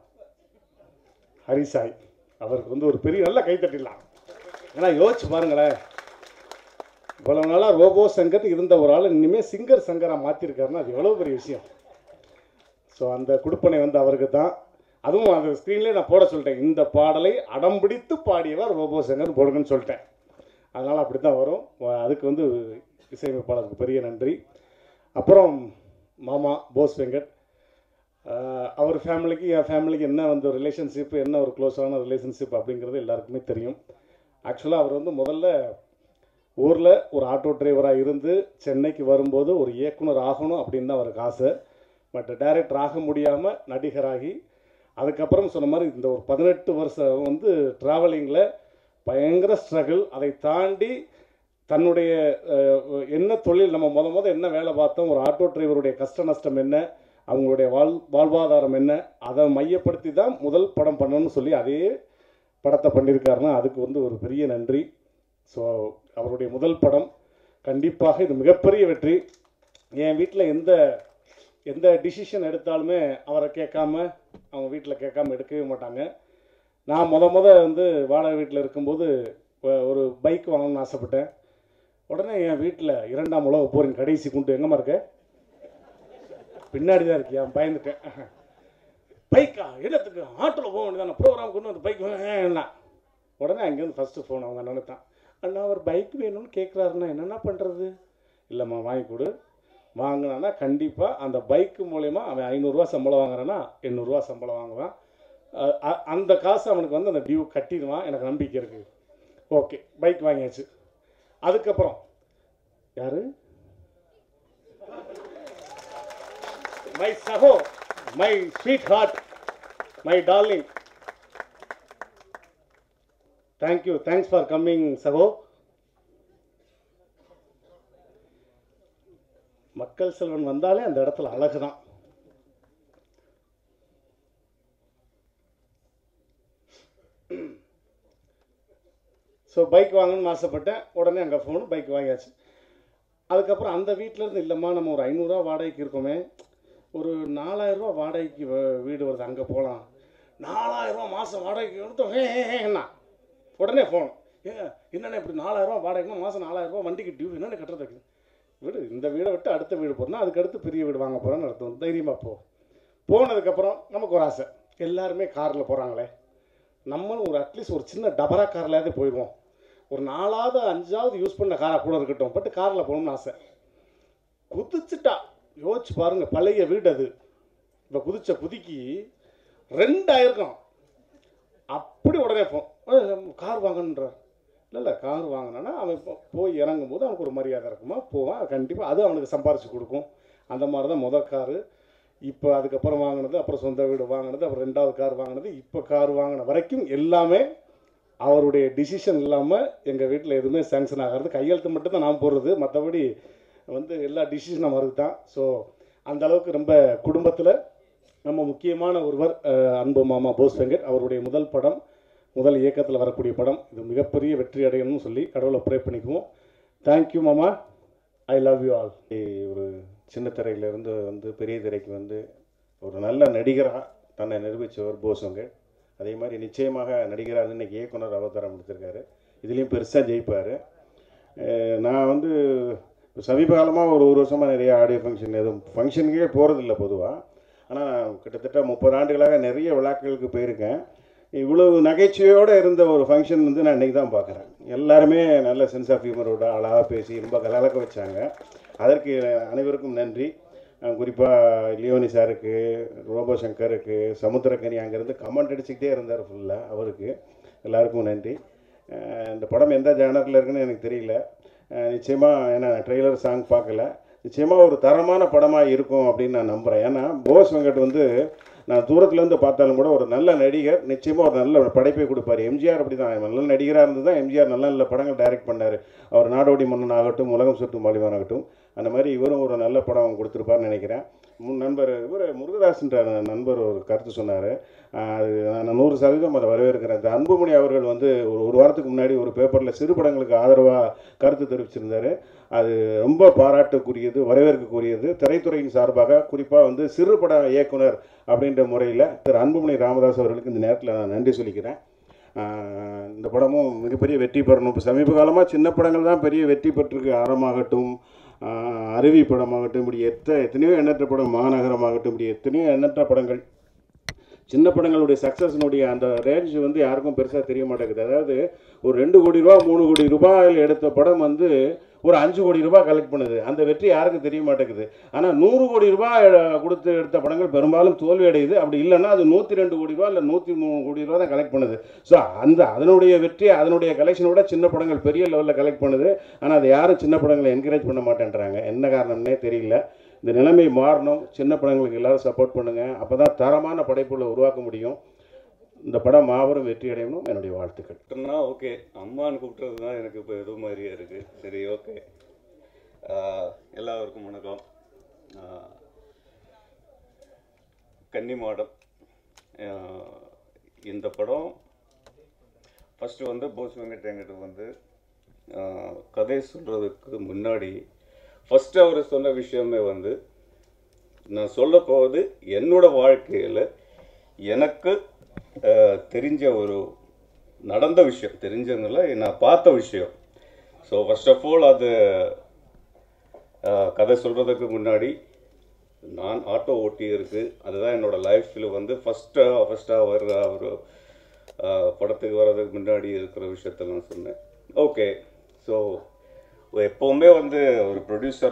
B: ஹரிசாய் அவருக்கு வந்து ஒரு பெரிய நல்ல கைத்தட்டிடலாம் ஏன்னா யோசிச்சு பாருங்களேன் இவ்வளவு நாளாக ரோபோ சங்கர் இருந்த ஒரு ஆள் இனிமேல் சிங்கர் சங்கராக மாற்றிருக்காருன்னா அது எவ்வளோ பெரிய விஷயம் ஸோ அந்த குடுப்பனை வந்து அவருக்கு தான் அதுவும் அந்த ஸ்க்ரீன்லேயே நான் போட சொல்லிட்டேன் இந்த பாடலை அடம்பிடித்து பாடியவர் ரோபோ சங்கர் போடுங்கன்னு சொல்லிட்டேன் அதனால் அப்படி தான் வரும் வ- அதுக்கு வந்து இசையமைப்பாளருக்கு பெரிய நன்றி அப்புறம் மாமா போஸ் வெங்கட் ஆஹ் அவர் ஃபேமிலிக்கு என் ஃபேமிலிக்கு என்ன வந்து ரிலேஷன்ஷிப் என்ன ஒரு க்ளோஸான ரிலேஷன்ஷிப் அப்படிங்கிறது எல்லாருக்குமே தெரியும் ஆக்சுவலாக அவர் வந்து முதல்ல ஊரில் ஒரு ஆட்டோ டிரைவராக இருந்து சென்னைக்கு வரும்போது ஒரு இயக்குனர் ஆகணும் அப்படின்னு தான் அவருக்கு ஆசை பட் டைரக்டர் ஆக முடியாமல் நடிகராகி அதுக்கப்புறம் சொன்ன மாதிரி இந்த ஒரு பதினெட்டு வருஷம் வந்து ட்ராவலிங்கில் பயங்கர ஸ்ட்ரகிள் அதை தாண்டி தன்னுடைய அஹ், என்ன தொழில் நம்ம முத முத என்ன வேலை பார்த்தோம் ஒரு ஆட்டோ டிரைவருடைய கஷ்ட நஷ்டம் என்ன அவங்களுடைய வாழ் வாழ்வாதாரம் என்ன அதை மையப்படுத்தி தான் முதல் படம் பண்ணணும்னு சொல்லி அதே படத்தை பண்ணியிருக்காருன்னா அதுக்கு வந்து ஒரு பெரிய நன்றி ஸோ அவருடைய முதல் படம் கண்டிப்பாக இது மிகப்பெரிய வெற்றி என் வீட்டில் எந்த எந்த டிசிஷன் எடுத்தாலுமே அவரை கேட்காம அவங்க வீட்டில் கேட்காம எடுக்கவே மாட்டாங்க நான் முத முத வந்து வாடகை வீட்டில் இருக்கும்போது ஒ- ஒரு பைக் வாங்கணும்னு ஆசைப்பட்டேன் உடனே என் வீட்டில் இரண்டாம் உலக போரின் கடைசி குண்டு எங்கம்மா இருக்க பின்னாடி தான் இருக்கியா பயந்துட்டேன் பைக்கா என்னத்துக்கு ஆட்டோவில் போக வேண்டியதானே ப்ரோக்ராம் கொண்டு வந்து பைக் என்ன உடனே அங்கேருந்து ஃபஸ்ட்டு ஃபோன் அவங்க அண்ணனுக்கு தான் அண்ணா அவர் பைக் வேணும்னு கேட்குறாருண்ணா என்னென்ன பண்ணுறது இல்லைம்மா வாங்கி கொடு வாங்கினான்னா கண்டிப்பாக அந்த பைக்கு மூலயமா அவன் ஐநூறுரூவா சம்பளம் வாங்குறான்னா எண்ணூறுரூவா சம்பளம் வாங்குவான் அ- அ- அந்த காசு அவனுக்கு வந்து அந்த டியூ கட்டிடுவான் எனக்கு நம்பிக்கை இருக்குது ஓகே பைக் வாங்கியாச்சு அதுக்கப்புறம் யாரு மை சகோ my sweetheart my darling thank you thanks for coming சகோ மக்கள் செல்வன் வந்தாலே அந்த இடத்துல அழகு தான் ஸோ பைக் வாங்கணும்னு ஆசைப்பட்டேன் உடனே அங்கே ஃபோனு பைக் வாங்கியாச்சு அதுக்கப்புறம் அந்த வீட்டில் இருந்து இல்லைம்மா நம்ம ஒரு ஐநூறுரூவா வாடகைக்கு இருக்கோமே ஒரு நாலாயிரரூவா வாடகைக்கு வ- வீடு வருது அங்கே போகலாம் நாலாயிரரூவா மாதம் வாடகைக்கு எடுத்தோம் என்ன உடனே ஃபோன் ஏங்க என்னென்ன இப்படி நாலாயிரரூவா வாடகைன்னா மாதம் நாலாயிரரூவா வண்டிக்கு டியூ என்னென்ன கட்டுறதுக்கு வீடு இந்த வீடை விட்டு அடுத்த வீடு போகிறோம்னா அதுக்கு அடுத்து பெரிய வீடு வாங்க போகிறோன்னு அர்த்தம் தைரியமாக போ போனதுக்கப்புறம் நமக்கு ஒரு ஆசை எல்லாருமே காரில் போகிறாங்களே நம்மளும் ஒரு அட்லீஸ்ட் ஒரு சின்ன டபரா கார்லையாவது போயிடுவோம் ஒரு நாலாவது அஞ்சாவது யூஸ் பண்ண காராக கூட இருக்கட்டும் பட் காரில் போகணும்னு ஆசை குதிச்சுட்டா யோசிச்சு பாருங்க பழைய வீடு அது இப்போ குதிச்ச குதிக்கு ரெண்டாயிருக்கும் அப்படி உடனே போ கார் வாங்கன்ற இல்லை இல்லை கார் வாங்கினான்னா அவன் இப்போ போய் இறங்கும் போது அவனுக்கு ஒரு மரியாதை இருக்குமா போவான் கண்டிப்பாக அது அவனுக்கு சம்பாரிச்சு கொடுக்கும் அந்த மாதிரி தான் முதல் காரு இப்போ அதுக்கப்புறம் வாங்கினது அப்புறம் சொந்த வீடு வாங்கினது அப்புறம் ரெண்டாவது கார் வாங்கினது இப்போ கார் வாங்கின வரைக்கும் எல்லாமே அவருடைய டிசிஷன் இல்லாமல் எங்கள் வீட்டில் எதுவுமே சேங்ஷன் ஆகிறது கையெழுத்து மட்டும் தான் நான் போடுறது மற்றபடி வந்து எல்லா டிசிஷனும் அவருக்கு தான் ஸோ அந்த அளவுக்கு ரொம்ப குடும்பத்தில் நம்ம முக்கியமான ஒருவர் அஹ், அன்பு மாமா போஸ் வெங்கட் அவருடைய முதல் படம் முதல் இயக்கத்தில் வரக்கூடிய படம் இது மிகப்பெரிய வெற்றி அடையணும்னு சொல்லி கடவுளை ப்ரே பண்ணிக்குவோம் தேங்க்யூ மாமா ஐ லவ் யூ ஆல்
D: ஒரு சின்ன திரையிலேருந்து வந்து பெரிய திரைக்கு வந்து ஒரு நல்ல நடிகராக தன்னை நிரூபித்தவர் போஸுங்க அதே மாதிரி நிச்சயமாக நடிகராக இன்னைக்கு இயக்குனர் அவதாரம் எடுத்திருக்காரு இதுலேயும் பெருசாக ஜெயிப்பார் நான் வந்து சமீப காலமாக ஒரு ஒரு வருஷமாக நிறைய ஆடியோ ஃபங்க்ஷன் எதுவும் ஃபங்க்ஷனுக்கே போகிறதில்ல பொதுவாக ஆனால் கிட்டத்தட்ட முப்பது ஆண்டுகளாக நிறைய விழாக்களுக்கு போயிருக்கேன் இவ்வளவு நகைச்சுவையோடு இருந்த ஒரு ஃபங்க்ஷன் வந்து நான் இன்றைக்கி தான் பார்க்குறேன் எல்லாருமே நல்ல சென்ஸ் ஆஃப் ஹியூமரோட அழகாக பேசி ரொம்ப கலகலக்க வச்சாங்க அதற்கு அனைவருக்கும் நன்றி குறிப்பாக லியோனி சாருக்கு ரோபோ சங்கருக்கு சமுத்திரக்கனி அங்கேருந்து கமெண்ட் அடிச்சுக்கிட்டே இருந்தார் ஃபுல்லாக அவருக்கு எல்லாருக்கும் நன்றி அஹ் இந்த படம் எந்த ஜானரில் இருக்குன்னு எனக்கு தெரியல நிச்சயமாக ஏன்னா ட்ரெய்லர் சாங் பார்க்கல நிச்சயமாக ஒரு தரமான படமாக இருக்கும் அப்படின்னு நான் நம்புகிறேன் ஏன்னா போஸ் வெங்கட் வந்து நான் தூரத்துலேருந்து பார்த்தாலும் கூட ஒரு நல்ல நடிகர் நிச்சயமாக ஒரு நல்ல ஒரு படைப்பை கொடுப்பார் எம்ஜிஆர் அப்படி தான் நல்ல நடிகராக இருந்து தான் எம்ஜிஆர் நல்ல நல்ல படங்கள் டைரக்ட் பண்ணார் அவர் நாடோடி மன்னன் ஆகட்டும் உலகம் சுற்றும் மாலிவான் ஆகட்டும் அந்த மாதிரி இவரும் ஒரு நல்ல படம் கொடுத்துருப்பார்னு நினைக்கிறேன் முன் நண்பர் இவர் முருகதாஸ்ன்ற நண்பர் ஒரு கருத்து சொன்னார் அது நான் நூறு சதவீதம் அதை வரவேற்கிறேன் இந்த அன்புமணி அவர்கள் வந்து ஒரு ஒரு வாரத்துக்கு முன்னாடி ஒரு பேப்பரில் சிறு படங்களுக்கு ஆதரவாக கருத்து தெரிவிச்சிருந்தார் அது ரொம்ப பாராட்டுக்குரியது வரவேற்கக்கூடியது திரைத்துறையின் சார்பாக குறிப்பாக வந்து சிறு பட இயக்குனர் அப்படின்ற முறையில் திரு அன்புமணி ராமதாஸ் அவர்களுக்கு இந்த நேரத்தில் நான் நன்றி சொல்லிக்கிறேன் ஆஹ் இந்த படமும் மிகப்பெரிய வெற்றி பெறணும் இப்போ சமீப காலமாக சின்ன படங்கள் தான் பெரிய வெற்றி பெற்றிருக்கு ஆரமாகட்டும் ஆஹ் அருவி படமாகட்டும் இப்படி எத்த எத்தனையோ எண்ணற்ற படம் மாநகரமாகட்டும் இப்படி எத்தனையோ எண்ணற்ற படங்கள் சின்ன படங்களுடைய சக்ஸஸ்னுடைய அந்த ரேஞ்ச் வந்து யாருக்கும் பெருசாக தெரிய மாட்டேங்குது அதாவது ஒரு ரெண்டு கோடி ரூபா மூணு கோடி ரூபாயில் எடுத்த படம் வந்து ஒரு அஞ்சு கோடி ரூபாய் கலெக்ட் பண்ணுது அந்த வெற்றி யாருக்கும் தெரிய மாட்டேங்குது ஆனால் நூறு கோடி ரூபாய் அஹ், கொடுத்து எடுத்த படங்கள் பெரும்பாலும் தோல்வி அடையுது அப்படி இல்லைன்னா அது நூற்றி ரெண்டு கோடி ரூபா இல்லை நூற்றி மூணு கோடி ரூபா தான் கலெக்ட் பண்ணுது ஸோ அந்த அதனுடைய வெற்றி அதனுடைய கலெக்ஷனை விட சின்ன படங்கள் பெரிய லெவலில் கலெக்ட் பண்ணுது ஆனால் அது யாரும் சின்ன படங்களை என்கரேஜ் பண்ண மாட்டேன்றாங்க என்ன காரணம்னே தெரியல இந்த நிலைமை மாறணும் சின்ன படங்களுக்கு எல்லாரும் சப்போர்ட் பண்ணுங்கள் அப்போ தான் தரமான படைப்புகளை உருவாக்க முடியும் இந்த படம் மாபெரும் வெற்றி அடையணும் என்னுடைய வாழ்த்துக்கள்
E: கூப்பிட்டோம்னா ஓகே அம்மான்னு கூப்பிட்றது தான் எனக்கு இப்போ எதுவும் மாதிரியே இருக்குது சரி ஓகே எல்லாருக்கும் வணக்கம் ஆஹ் கன்னி மாடம் ஆஹ் இந்த படம் ஃபஸ்ட்டு வந்து போஸ் வெங்கட் என்கிட்ட வந்து ஆஹ் கதை சொல்கிறதுக்கு முன்னாடி ஃபஸ்ட்டு அவர் சொன்ன விஷயமே வந்து நான் சொல்ல போவது என்னோட வாழ்க்கையில் எனக்கு அஹ், தெரிஞ்ச ஒரு நடந்த விஷயம் தெரிஞ்சதுல நான் பார்த்த விஷயம் ஸோ ஃபர்ஸ்ட் ஆஃப் ஆல் அது அஹ், கதை சொல்கிறதுக்கு முன்னாடி நான் ஆட்டோ ஓட்டி இருக்கு அதுதான் என்னோட லைஃப்பில் வந்து ஃபஸ்ட்டாக ஃபஸ்ட்டாக வர்ற ஒரு அஹ், படத்துக்கு வர்றதுக்கு முன்னாடி இருக்கிற விஷயத்த நான் சொன்னேன் ஓகே ஸோ எப்போவுமே வந்து ஒரு ப்ரொடியூசர்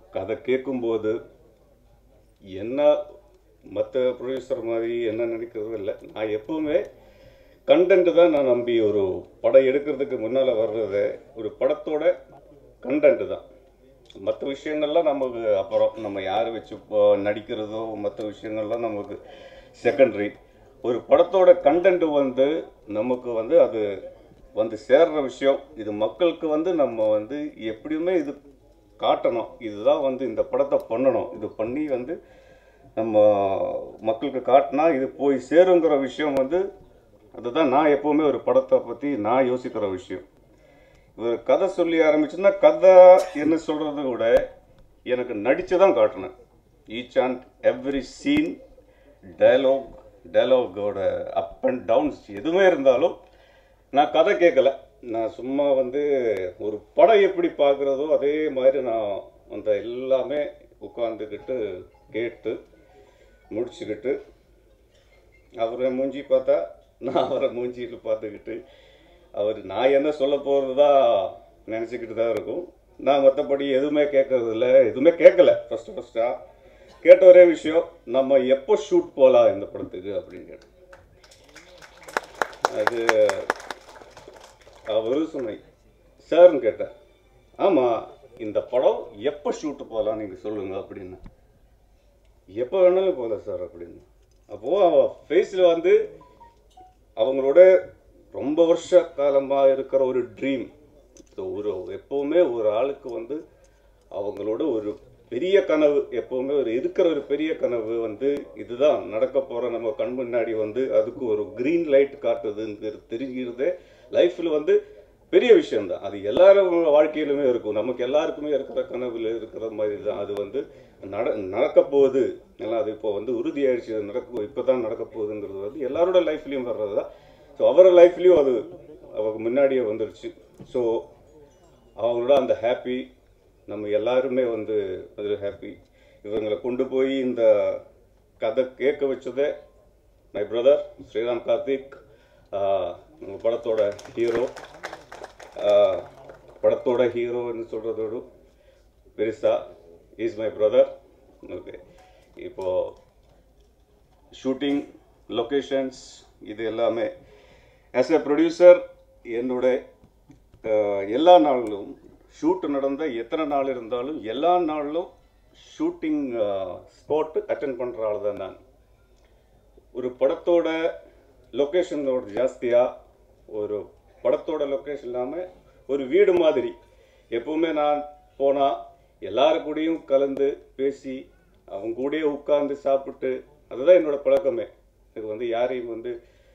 E: கதை கேட்கும்போது என்ன மற்ற ப்ரொடியூசர் மாதிரி என்ன நினைக்கிறது இல்லை நான் எப்பவுமே கண்டென்ட் தான் நான் நம்பி ஒரு படம் எடுக்கிறதுக்கு முன்னால் வர்றது ஒரு படத்தோட கண்டென்ட் தான் மற்ற விஷயங்கள்லாம் நமக்கு அப்புறம் நம்ம யார் வச்சு இப்போ நடிக்கிறதோ மற்ற விஷயங்கள்லாம் நமக்கு செகண்டரி ஒரு படத்தோட கண்டென்ட் வந்து நமக்கு வந்து அது வந்து சேர்ற விஷயம் இது மக்களுக்கு வந்து நம்ம வந்து எப்படியுமே இது காட்டணும் இதுதான் வந்து இந்த படத்தை பண்ணணும் இது பண்ணி வந்து நம்ம மக்களுக்கு காட்டினா இது போய் சேருங்கிற விஷயம் வந்து அதுதான் நான் எப்போவுமே ஒரு படத்தை பற்றி நான் யோசிக்கிற விஷயம் ஒரு கதை சொல்லி ஆரம்பிச்சுன்னா கதை என்ன சொல்கிறத விட எனக்கு நடித்து தான் காட்டினேன் each and every scene dialogue டயலாகோட அப் அண்ட் டவுன்ஸ் எதுவுமே இருந்தாலும் நான் கதை கேட்கல நான் சும்மா வந்து ஒரு படம் எப்படி பார்க்குறதோ அதே மாதிரி நான் அந்த எல்லாமே உட்காந்துக்கிட்டு கேட்டு முடிச்சுக்கிட்டு அவரை மூஞ்சி பார்த்தா நான் அவரை மூஞ்சியில் பார்த்துக்கிட்டு அவர் நான் என்ன சொல்ல போகிறது தான் நினச்சிக்கிட்டு தான் இருக்கும் நான் மற்றபடி எதுவுமே கேட்கறது இல்லை எதுவுமே கேட்கல ஃபஸ்ட்டு ஃபஸ்ட்டாக கேட்ட ஒரே விஷயம் நம்ம எப்போ ஷூட் போகலாம் இந்த படத்துக்கு அப்படின்னு கேட்டேன் அது அவரும் சொன்னேன் சார்னு கேட்டேன் ஆமாம் இந்த படம் எப்போ ஷூட்டு போகலாம் நீங்கள் சொல்லுங்கள் அப்படின்னு எப்போ வேணாலும் போகலாம் சார் அப்படின்னு அப்போது அவன் ஃபேஸில் வந்து அவங்களோட ரொம்ப வருஷ காலமாக இருக்கிற ஒரு ட்ரீம் ஸோ ஒரு எப்போவுமே ஒரு ஆளுக்கு வந்து அவங்களோட ஒரு பெரிய கனவு எப்போவுமே ஒரு இருக்கிற ஒரு பெரிய கனவு வந்து இதுதான் நடக்க போகிற நம்ம கண் முன்னாடி வந்து அதுக்கு ஒரு க்ரீன் லைட் காட்டுதுங்கிறது தெரிஞ்சுக்கிறதே லைஃப்பில் வந்து பெரிய விஷயம்தான் அது எல்லாரும் வாழ்க்கையிலுமே இருக்கும் நமக்கு எல்லாருக்குமே இருக்கிற கனவுல இருக்கிற மாதிரி தான் அது வந்து நட நடக்க போகுது எல்லாம் அது இப்போ வந்து உறுதியாயிடுச்சு அது நடக்க இப்போ தான் நடக்க போகுதுங்கிறது வந்து எல்லாரோட லைஃப்லேயும் வர்றது தான் ஸோ அவரோட லைஃப்லேயும் அது அவங்க முன்னாடியே வந்துருச்சு ஸோ அவங்களோட அந்த ஹாப்பி நம்ம எல்லாருமே வந்து அதில் ஹாப்பி இவங்களை கொண்டு போய் இந்த கதை கேட்க வச்சதே மை பிரதர் ஸ்ரீராம் கார்த்திக் ஆஹ், நம்ம படத்தோட ஹீரோ படத்தோட ஹீரோன்னு சொல்கிறதோடு பெருசா இஸ் மை பிரதர் ஓகே இப்போது ஷூட்டிங் லொக்கேஷன்ஸ் இது எல்லாமே ஆஸ் எ ப்ரொடியூசர் என்னோட அஹ், எல்லா நாளிலும் ஷூட் நடந்த எத்தனை நாள் இருந்தாலும் எல்லா நாளிலும் ஷூட்டிங் ஸ்பாட்டு அட்டன் பண்ணுற ஆள் தான் நான் ஒரு படத்தோட லொக்கேஷனோட ஜாஸ்தியாக ஒரு படத்தோட லொக்கேஷன் இல்லாமல் ஒரு வீடு மாதிரி எப்பவுமே நான் போனால் எல்லாரு கூடயும் கலந்து பேசி அவங்க கூடயே உட்கார்ந்து சாப்பிட்டு அதுதான் என்னோட பழக்கமே எனக்கு வந்து யாரையும் வந்து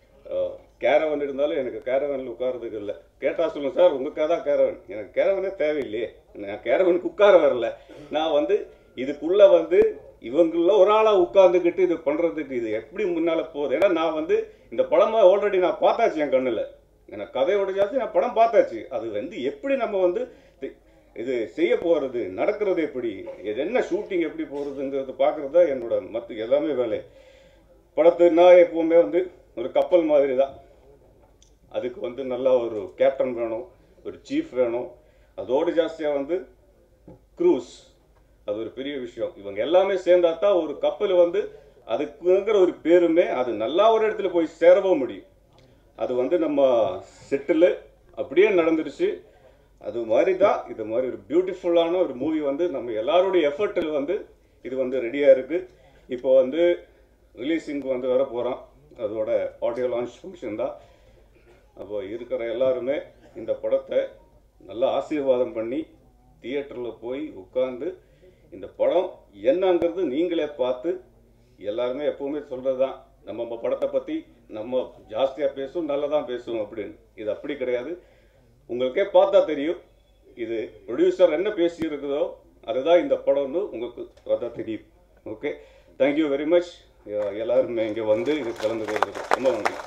E: கேரவன் இருந்தாலும் எனக்கு கேரவனில் உட்கார்றதுக்கு இல்லை கேட்டால் சொல்லுங்க சார் உங்களுக்காக தான் கேரவன் எனக்கு கேரவனே தேவையில்லையே நான் கேரவனுக்கு உட்கார வரல நான் வந்து இதுக்குள்ள வந்து இவங்கள ஒரு ஆளாக உட்காந்துக்கிட்டு இது பண்ணுறதுக்கு இது எப்படி முன்னால் போகுது ஏன்னா நான் வந்து இந்த படமா ஆல்ரெடி நான் பார்த்தாச்சு என் கண்ணில் எனக்கு கதையோட ஜாஸ்தி நான் படம் பார்த்தாச்சு அது வந்து எப்படி நம்ம வந்து தி- இது செய்ய போகிறது நடக்கிறது எப்படி இது என்ன ஷூட்டிங் எப்படி போகிறதுங்கிறது பார்க்குறது தான் என்னோட மற்ற எல்லாமே வேலை படத்துனா எப்பவுமே வந்து ஒரு கப்பல் மாதிரி தான் அதுக்கு வந்து நல்லா ஒரு கேப்டன் வேணும் ஒரு சீஃப் வேணும் அதோடு ஜாஸ்தியாக வந்து க்ரூஸ் அது ஒரு பெரிய விஷயம் இவங்க எல்லாமே சேர்ந்தா தான் ஒரு கப்பல் வந்து அதுக்குங்கிற ஒரு பேருமே அது நல்லா ஒரு இடத்துல போய் சேரவும் முடியும் அது வந்து நம்ம செட்டில் அப்படியே நடந்துருச்சு அது மாதிரி தான் இது மாதிரி ஒரு பியூட்டிஃபுல்லான ஒரு மூவி வந்து நம்ம எல்லாருடைய எஃபர்ட்டில் வந்து இது வந்து ரெடியாக இருக்குது இப்போ வந்து ரிலீஸிங்க்கு வந்து வர போகிறோம் அதோட ஆடியோ லான்ச் ஃபங்க்ஷன் தான் அப்போ இருக்கிற எல்லாருமே இந்த படத்தை நல்லா ஆசீர்வாதம் பண்ணி தியேட்டரில் போய் உட்காந்து இந்த படம் என்னங்கிறது நீங்களே பார்த்து எல்லாருமே எப்பவுமே சொல்கிறது தான் நம்ம நம்ம படத்தை பற்றி நம்ம ஜாஸ்தியாக பேசும் நல்லதான் பேசுவோம் அப்படின்னு இது அப்படி கிடையாது உங்களுக்கே பார்த்தா தெரியும் இது ப்ரொடியூசர் என்ன பேசி இருக்குதோ அதுதான் இந்த படம்னு உங்களுக்கு பார்த்தா தெரியும் ஓகே தேங்க்யூ வெரி மச் எல்லாருமே இங்கே வந்து இது கலந்துக்கிறது ரொம்ப நன்றி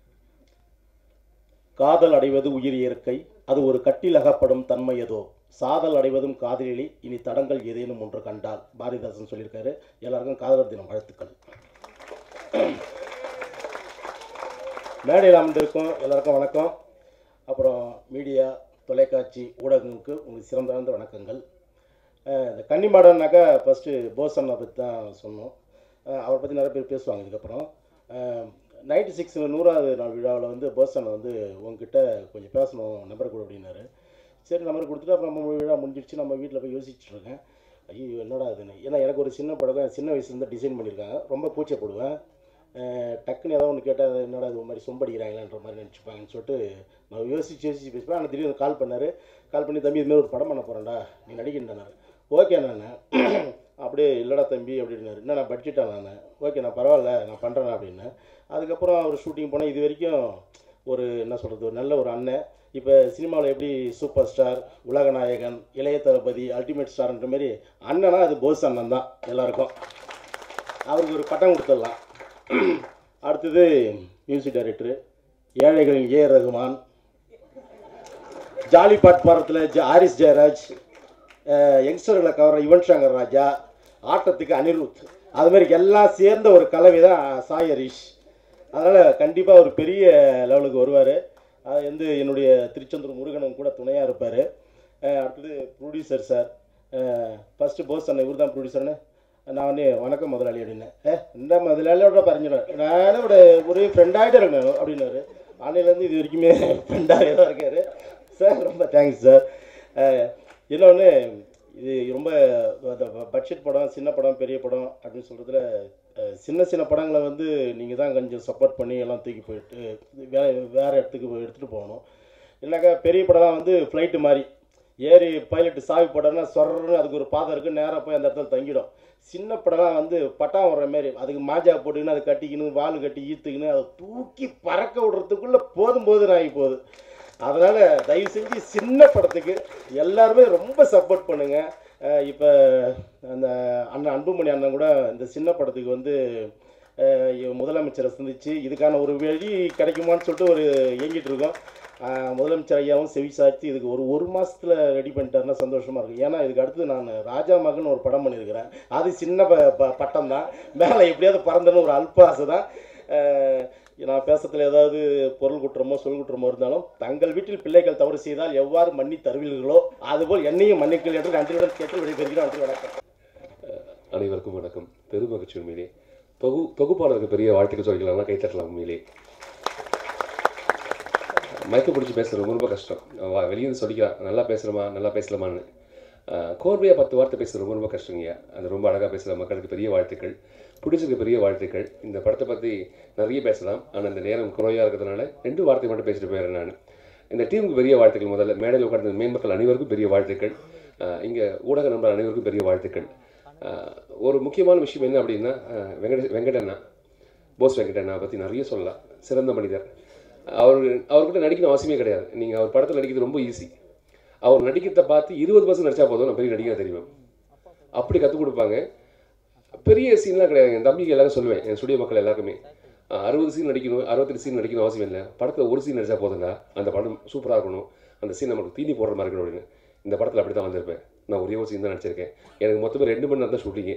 F: காதல் அடைவது உயிர் இயற்கை அது ஒரு கட்டில் அகப்படும் தன்மையதோ சாதல் அடைவதும் காதலிலே இனி தடங்கள் ஏதேனும் ஒன்று கண்டால் பாரதிதாசன் சொல்லியிருக்காரு எல்லாருக்கும் காதலர் தினம் வாழ்த்துக்கள் மேடையில் அமர்ந்திருக்கும் எல்லாருக்கும் வணக்கம் அப்புறம் மீடியா தொலைக்காட்சி ஊடகங்களுக்கு உங்களுக்கு சிறந்த வணக்கங்கள் அஹ் இந்த கன்னிமாடன்னாக்கா ஃபஸ்ட்டு போஸ் அண்ணா பற்றி தான் சொன்னோம் அஹ் அவரை பற்றி நிறைய பேர் பேசுவாங்க இதுக்கப்புறம் நைன்டி சிக்ஸ் நூறாவது நாள் விழாவில் வந்து போஸ் அண்ணா வந்து உங்ககிட்ட கொஞ்சம் பேசணும் நம்பர் கொடு அப்படின்னாரு சரி நம்பர் கொடுத்துட்டு அப்புறம் நம்ம விழா முடிஞ்சிடுச்சு நம்ம வீட்டில் போய் யோசிச்சுட்டு இருக்கேன் ஐயோ என்னடா அதுன்னு ஏன்னா எனக்கு ஒரு சின்ன படம் சின்ன வயசுலேருந்து டிசைன் பண்ணியிருக்காங்க ரொம்ப கூச்சப்படுவேன் அஹ் டக்குன்னு ஏதோ ஒன்று கேட்டால் என்னடா இது ஒரு மாதிரி சொம்படிக்கிறாங்களான்ற மாதிரி நினச்சிப்பாங்கன்னு சொல்லிட்டு நான் யோசிச்சு யோசிச்சு பேசுவேன் ஆனால் திடீர்னு கால் பண்ணார் கால் பண்ணி தம்பி இதுமாரி ஒரு படம் பண்ண போகிறேன்டா நீ நடிக்கின்றனாரு ஓகே நான் அப்படியே இல்லைடா தம்பி அப்படின்னாரு என்ன நான் பட்ஜெட்டா நான் ஓகே நான் பரவாயில்ல நான் பண்ணுறேன் அப்படின்னு அதுக்கப்புறம் அவர் ஷூட்டிங் போனால் இது வரைக்கும் ஒரு என்ன சொல்கிறது ஒரு நல்ல ஒரு அண்ணன் இப்போ சினிமாவில் எப்படி சூப்பர் ஸ்டார் உலகநாயகன் இளைய தளபதி அல்டிமேட் ஸ்டார்ன்ற மாதிரி அண்ணனா அது போஸ் அண்ணன் தான் எல்லாருக்கும் அவருக்கு ஒரு பட்டம் கொடுத்துடலாம் அடுத்தது மியூசிக் டைரக்டரு ஏழைகளின் ஏ ரகுமான் ஜாலி பாட் பாரத்தில் ஜ ஹாரிஸ் ஜெயராஜ் அஹ் யங்ஸ்டர்களை கவர யுவன் சங்கர் ராஜா ஆட்டத்துக்கு அனிருத் அது மாதிரி எல்லாம் சேர்ந்த ஒரு கலவை தான் சாய் ஹரிஷ் அதனால் கண்டிப்பாக ஒரு பெரிய லெவலுக்கு வருவார் அது வந்து என்னுடைய திருச்செந்தூர் முருகனும் கூட துணையாக இருப்பார் அடுத்தது ப்ரொடியூசர் சார் ஃபஸ்ட்டு போஸ் அண்ணன் இவர் தான் ப்ரொடியூசர்னு நான் வந்து வணக்கம் முதலாளி அப்படின்னேன் ஏ இந்த முதலாளியோட பறஞ்சிடும் நானும் ஒரு ஒரு ஃப்ரெண்டாகிட்டே இருக்கணும் அப்படின்னாரு அன்னையிலேருந்து இது வரைக்குமே ஃப்ரெண்டாகவே தான் இருக்காரு சார் ரொம்ப தேங்க்ஸ் சார் இன்னொன்று இது ரொம்ப பட்ஜெட் படம் சின்ன படம் பெரிய படம் அப்படின்னு சொல்கிறதுல சின்ன சின்ன படங்களை வந்து நீங்கள் தான் கொஞ்சம் சப்போர்ட் பண்ணி எல்லாம் தூக்கி போயிட்டு வே வேறு இடத்துக்கு போய் எடுத்துகிட்டு போகணும் இல்லைனாக்கா பெரிய படம்லாம் வந்து ஃப்ளைட்டு மாதிரி ஏறி பைலட்டு சாவி போட்டோன்னா சொர்றன்னு அதுக்கு ஒரு பாதை இருக்குது நேராக போய் அந்த இடத்துல தங்கிடும் சின்ன படம்லாம் வந்து பட்டாம் வர்ற மாதிரி அதுக்கு மாஜா போட்டுக்கின்னு அதை கட்டிக்கின்னு வால் கட்டி ஈத்துக்கின்னு அதை தூக்கி பறக்க விடுறதுக்குள்ளே போதும் போதும் ஆகி போகுது அதனால் தயவு செஞ்சு சின்ன படத்துக்கு எல்லாருமே ரொம்ப சப்போர்ட் பண்ணுங்கள் இப்போ அந்த அண்ணன் அன்புமணி அண்ணன் கூட இந்த சின்ன படத்துக்கு வந்து அஹ், இவ- முதலமைச்சரை சந்திச்சு இதுக்கான ஒரு வழி கிடைக்குமான்னு சொல்லிட்டு ஒரு இயங்கிட்டு இருக்கோம் அஹ், முதலமைச்சர் ஐயாவும் செவி சாய்த்து இதுக்கு ஒரு ஒரு மாசத்துல ரெடி பண்ணிட்டாருன்னா சந்தோஷமா இருக்கும் ஏன்னா இதுக்கு அடுத்து நான் ராஜா மகன் ஒரு படம் பண்ணியிருக்கிறேன் அது சின்ன ப ப- பட்டம் தான் மேலே எப்படியாவது பறந்தன்னு ஒரு அல்ப ஆசை தான் அஹ், நான் பேசுறதுல ஏதாவது பொருள் குற்றமோ சொல் குற்றமோ இருந்தாலும் தங்கள் வீட்டில் பிள்ளைகள் தவறு செய்தால் எவ்வாறு மன்னி தருவீர்களோ அதுபோல் என்னையும் மன்னிக்கல் என்று நன்றியுடன் கேட்டு விடைபெறுகிறேன் நன்றி வணக்கம்
G: அனைவருக்கும் வணக்கம் பெரும் மகிழ்ச்சி உண்மையிலே தொகு தொகுப்பாளருக்கு பெரிய வாழ்த்துக்கள் சொல்லிக்கலாம்னா கைத்தட்டலாம் உண்மையிலே மயக்க பிடிச்சி பேசுறது ரொம்ப ரொம்ப கஷ்டம் வா- வெளியே இருந்து சொல்லிக்கலாம் நல்லா பேசுகிறோமா நல்லா பேசலாமான்னு கோர்வையாக பத்து வார்த்தை பேசுறது ரொம்ப ரொம்ப கஷ்டங்கய்யா அது ரொம்ப அழகாக பேசுகிற மக்களுக்கு பெரிய வாழ்த்துக்கள் பிடிச்சிருக்கு பெரிய வாழ்த்துக்கள் இந்த படத்தை பற்றி நிறைய பேசலாம் ஆனால் இந்த நேரம் குறையாக இருக்கிறதுனால ரெண்டு வார்த்தை மட்டும் பேசிட்டு போயிடுறேன் நான் இந்த டீமுக்கு பெரிய வாழ்த்துக்கள் முதல்ல மேடையில் உட்கார்ந்த மேன்மக்கள் அனைவருக்கும் பெரிய வாழ்த்துக்கள் இங்கே ஊடக நண்பர் அனைவருக்கும் பெரிய வாழ்த்துக்கள் ஆஹ் ஒரு முக்கியமான விஷயம் என்ன அப்படின்னா ஆஹ் வெங்கட வெங்கடண்ணா போஸ் வெங்கடண்ணா பற்றி நிறைய சொல்லலாம் சிறந்த மனிதர் அவர் அவர்கிட்ட நடிக்கணும் அவசியமே கிடையாது நீங்கள் அவர் படத்தில் நடிக்கிறது ரொம்ப ஈஸி அவர் நடிக்கிறத பார்த்து இருபது பர்சன்ட் நடிச்சா போதும் நான் பெரிய நடிகர் தெரியும் அப்படி கற்றுக் கொடுப்பாங்க பெரிய சீன்லாம் கிடையாது என் தம்பிக்கு எல்லாரும் சொல்லுவேன் என் ஸ்டுடியோ மக்கள் எல்லாருக்குமே ஆஹ் அறுபது சீன் நடிக்கணும் அறுபத்தெட்டு சீன் நடிக்கணும் அவசியம் இல்லை படத்தில் ஒரு சீன் நடிச்சா போதும்டா அந்த படம் சூப்பராக இருக்கணும் அந்த சீன் நமக்கு தீனி போடுற மாதிரி இருக்கணும் அப்படின்னு இந்த படத்தில் அப்படி தான் வந்திருப்பேன் நான் ஒரே ஒரு சீன் தான் நடிச்சிருக்கேன் எனக்கு மொத்தமே ரெண்டு மணி நேரம் தான் ஷூட்டிங்கு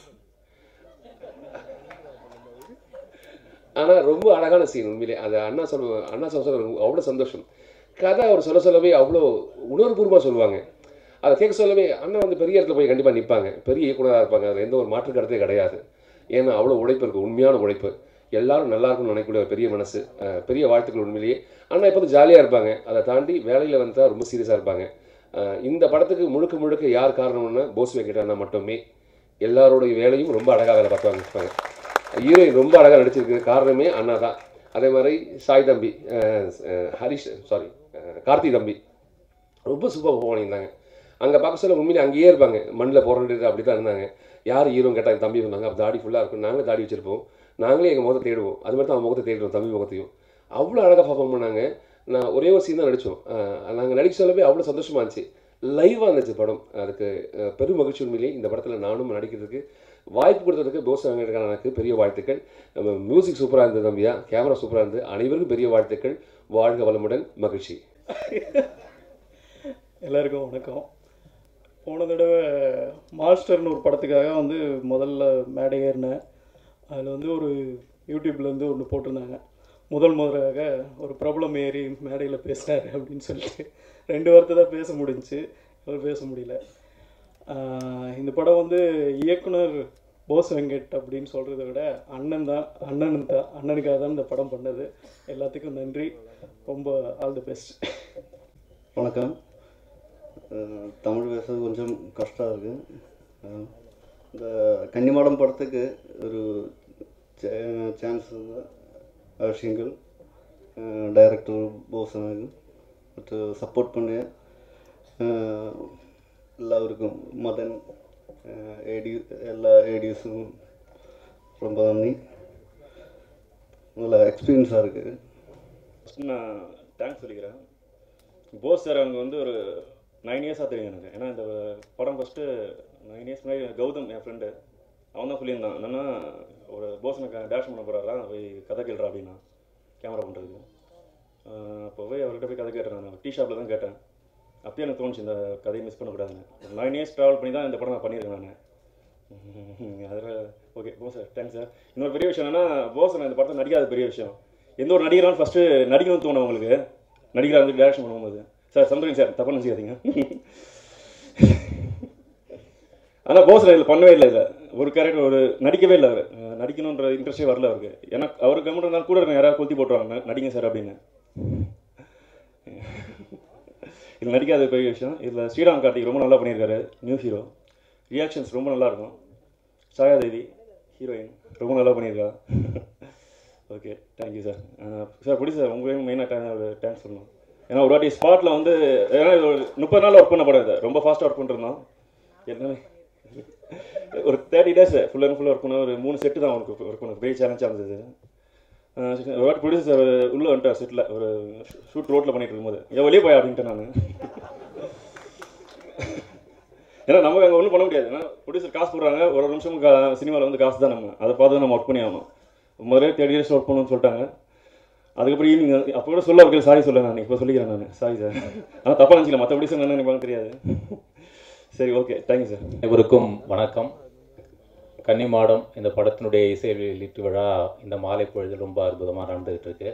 G: ஆனால் ரொம்ப அழகான சீன் உண்மையிலே அது அண்ணா சொல்ல அண்ணா சொல்ல சொல்ல அவ்வளோ சந்தோஷம் கதை அவர் சொல்ல சொல்லவே அவ்வளோ உணர்வுபூர்வமாக சொல்லுவாங்க அதை கேட்க சொல்லவே அண்ணா வந்து பெரிய இடத்துல போய் கண்டிப்பாக நிற்பாங்க பெரிய இயக்குனராக இருப்பாங்க அதில் எந்த ஒரு மாற்று கருத்தே கிடையாது ஏன்னா அவ்வளோ உழைப்பு இருக்குது உண்மையான உழைப்பு எல்லாரும் நல்லா இருக்கும்னு நினைக்கக்கூடிய ஒரு பெரிய மனசு அஹ் பெரிய வாழ்த்துக்கள் உண்மையிலேயே அண்ணா இப்போ வந்து ஜாலியாக இருப்பாங்க அதை தாண்டி வேலையில் வந்தால் ரொம்ப சீரியஸாக இருப்பாங்க அஹ் இந்த படத்துக்கு முழுக்க முழுக்க யார் காரணம்னா போஸ் வெங்கட் அண்ணா மட்டுமே எல்லாரோடைய வேலையும் ரொம்ப அழகாக வேலை பார்த்துவாங்க இருப்பாங்க ஹீரோயின் ரொம்ப அழகாக நடிச்சிருக்கு காரணமே அண்ணா தான் அதே மாதிரி சாய் தம்பி அஹ் அஹ் ஹரிஷ் சாரி கார்த்தி தம்பி ரொம்ப சூப்பர் பண்ணியிருந்தாங்க அங்கே பார்க்க சொல்ல உண்மையிலே அங்கேயே இருப்பாங்க மண்ணில் புரண்டுட்டு அப்படி தான் இருந்தாங்க யார் ஹீரோ கேட்டாங்க தம்பி இருந்தாங்க அப்போ தாடி ஃபுல்லாக இருக்கும் நாங்களே தாடி வச்சிருப்போம் நாங்களே எங்கள் முகத்தை தேடுவோம் அது மாதிரி தான் அவன் முகத்தை தேடுவோம் தம்பி முகத்தையும் அவ்வளோ அழகாக பர்ஃபார்ம் பண்ணாங்க நான் ஒரே ஒரு சீன் தான் நடித்தோம் நாங்கள் நடிக்க சொல்லவே அவ்வளோ சந்தோஷமாக இருந்துச்சு லைவாக இருந்துச்சு படம் அதுக்கு அஹ், பெரும் மகிழ்ச்சி உண்மையிலேயே இந்த படத்தில் நானும் நடிக்கிறதுக்கு வாய்ப்பு கொடுத்ததுக்கு போஸ் எனக்கு பெரிய வாழ்த்துக்கள் மியூசிக் சூப்பராக இருந்தது தம்பியா கேமரா சூப்பராக இருந்தது அனைவருக்கும் பெரிய வாழ்த்துக்கள் வாழ்க வளமுடன் மகிழ்ச்சி
H: எல்லாருக்கும் வணக்கம் போன தடவை மாஸ்டர்னு ஒரு படத்துக்காக வந்து முதல்ல மேடை ஏறினேன் அதில் வந்து ஒரு யூடியூப்லேருந்து ஒன்று போட்டிருந்தாங்க முதல் முதலாக ஒரு பிரபலம் ஏறி மேடையில் பேசினார் அப்படின்னு சொல்லிட்டு ரெண்டு வார்த்தை தான் பேச முடிஞ்சுச்சு அவர் பேச முடியல ஆஹ் இந்த படம் வந்து இயக்குனர் போஸ் வெங்கட் அப்படின்னு சொல்கிறத விட அண்ணன் தான் அண்ணன் தான் அண்ணனுக்காக தான் இந்த படம் பண்ணது எல்லாத்துக்கும் நன்றி ரொம்ப ஆல் தி பெஸ்ட்
I: வணக்கம் அஹ் தமிழ் பேசுறது கொஞ்சம் கஷ்டம் இருக்குது இந்த கன்னிமாடம் படத்துக்கு ஒரு சான்ஸ் ஆവശ്യங்கள் ഡയറക്ടർ ബോസനാകും മറ്റ് സപ്പോർട്ട് പണിയ എല്ലാവർക്കും മദൻ എ ഡി എല്ലാ എ ഡിஎஸும் ரொம்ப நன்றி நல்ல எக்ஸ்பீரியன்ஸாக இருக்குது
J: ஃபஸ்ட்டு நான் தேங்க்ஸ் சொல்லிக்கிறேன் போஸ் சார் அவங்க வந்து ஒரு நைன் இயர்ஸாக தெரியும் எனக்கு ஏன்னா இந்த படம் ஃபஸ்ட்டு நைன் இயர்ஸ் முன்னாடி கௌதம் என் ஃப்ரெண்டு அவன் தான் சொல்லியிருந்தான் என்னென்னா ஒரு போஸ் எனக்கு டேஷ் பண்ண போகிறாரா போய் கதை கேள்றா அப்படின்னா கேமரா பண்ணுறதுக்கு அப்போ போய் அவர்கிட்ட போய் கதை கேட்டேன் நான் டீ ஷாப்பில் தான் கேட்டேன் அப்பயே எனக்கு தோணுச்சு இந்த கதையை மிஸ் பண்ணக்கூடாதுன்னு ஒரு நைன் இயர்ஸ் ட்ராவல் பண்ணி தான் இந்த படம் நான் பண்ணியிருக்கேன் நான் அதில் okay Bose sir thanks sir இன்னொரு பெரிய விஷயம் என்னன்னா போஸ் நான் இந்த படத்தை நடிக்காத பெரிய விஷயம் எந்த ஒரு நடிகராலும் ஃபஸ்ட்டு நடிக்கணும்னு தோணும் உங்களுக்கு நடிகராக வந்து டேரக்ஷன் பண்ணும்போது சார் சந்திரன் சார் தப்பாக நினச்சிக்காதீங்க ஆனால் போஸ் இதில் பண்ணவே இல்லை இதில் ஒரு கேரக்டர் ஒரு நடிக்கவே இல்லை அவர் அஹ் நடிக்கணுன்ற இன்ட்ரெஸ்டே வரல அவருக்கு ஏன்னா அவருக்கு கம்மிட்டு இருந்தாலும் கூட இருக்க யாராவது கொளுத்தி போட்டுருவாங்க "ந- நடிங்க சார் அப்படின்னு இதில் நடிக்காத பெரிய விஷயம் இதில் ஸ்ரீராம் கார்த்திக் ரொம்ப நல்லா பண்ணியிருக்காரு நியூ ஹீரோ ரியாக்ஷன்ஸ் ரொம்ப நல்லா இருக்கும் சாயாதேவி ஹீரோயின் ரொம்ப நல்லா பண்ணியிருக்கா okay thank you sir sir PD sir உங்களையும் மெயினாக ஒரு தேங்க்ஸ் சொல்லணும் ஏன்னா ஒரு வாட்டி ஸ்பாட்டில் வந்து ஏன்னா இது ஒரு முப்பது நாள் ஒர்க் பண்ண படம் இது ரொம்ப ஃபாஸ்ட்டாக ஒர்க் பண்ணிருந்தோம் எல்லாமே ஒரு thirty days full and full work பண்ண ஒரு மூணு செட்டு தான் ஒர்க் ஒர்க் பண்ண பெரிய சேலஞ்சாக இருந்தது அஹ் ஒரு வாட்டி ப்ரொடியூசர் சார் உள்ளே வந்துட்டார் செட்டில் ஒரு ஷூட் ரோட்டில் பண்ணிட்டு இருக்கும்போது ஏன் வெளியே போய் அப்படின்ட்டு நான் ஏன்னா நம்ம அங்கே ஒன்றும் பண்ண முடியாது ஏன்னா ப்ரொடியூசர் காசு போடுறாங்க ஒரு நிமிஷம் கா சினிமாவில் வந்து காசு தான் நம்ம அதை பார்த்து நம்ம ஒர்க் பண்ணி ஆகணும் முதல்ல தேர்ட்டி இயர்ஸ் ஒர்க் பண்ணணும்னு சொல்லிட்டாங்க அதுக்கப்புறம் ஈவினிங் அப்போ கூட சொல்ல அவர்கள் சாரி சொல்ல நான் இப்போ சொல்லிக்கிறேன் நான் சாரி சார் ஆனால் தப்பாக நினச்சிக்கல மற்ற ப்ரொடியூசர் என்ன நினைப்பாங்க தெரியாது சரி ஓகே தேங்க்யூ சார்
K: அனைவருக்கும் வணக்கம் கன்னிமாடம் இந்த படத்தினுடைய இசை வெளியீட்டு விழா இந்த மாலை பொழுது ரொம்ப அற்புதமாக நடந்துகிட்டு இருக்கு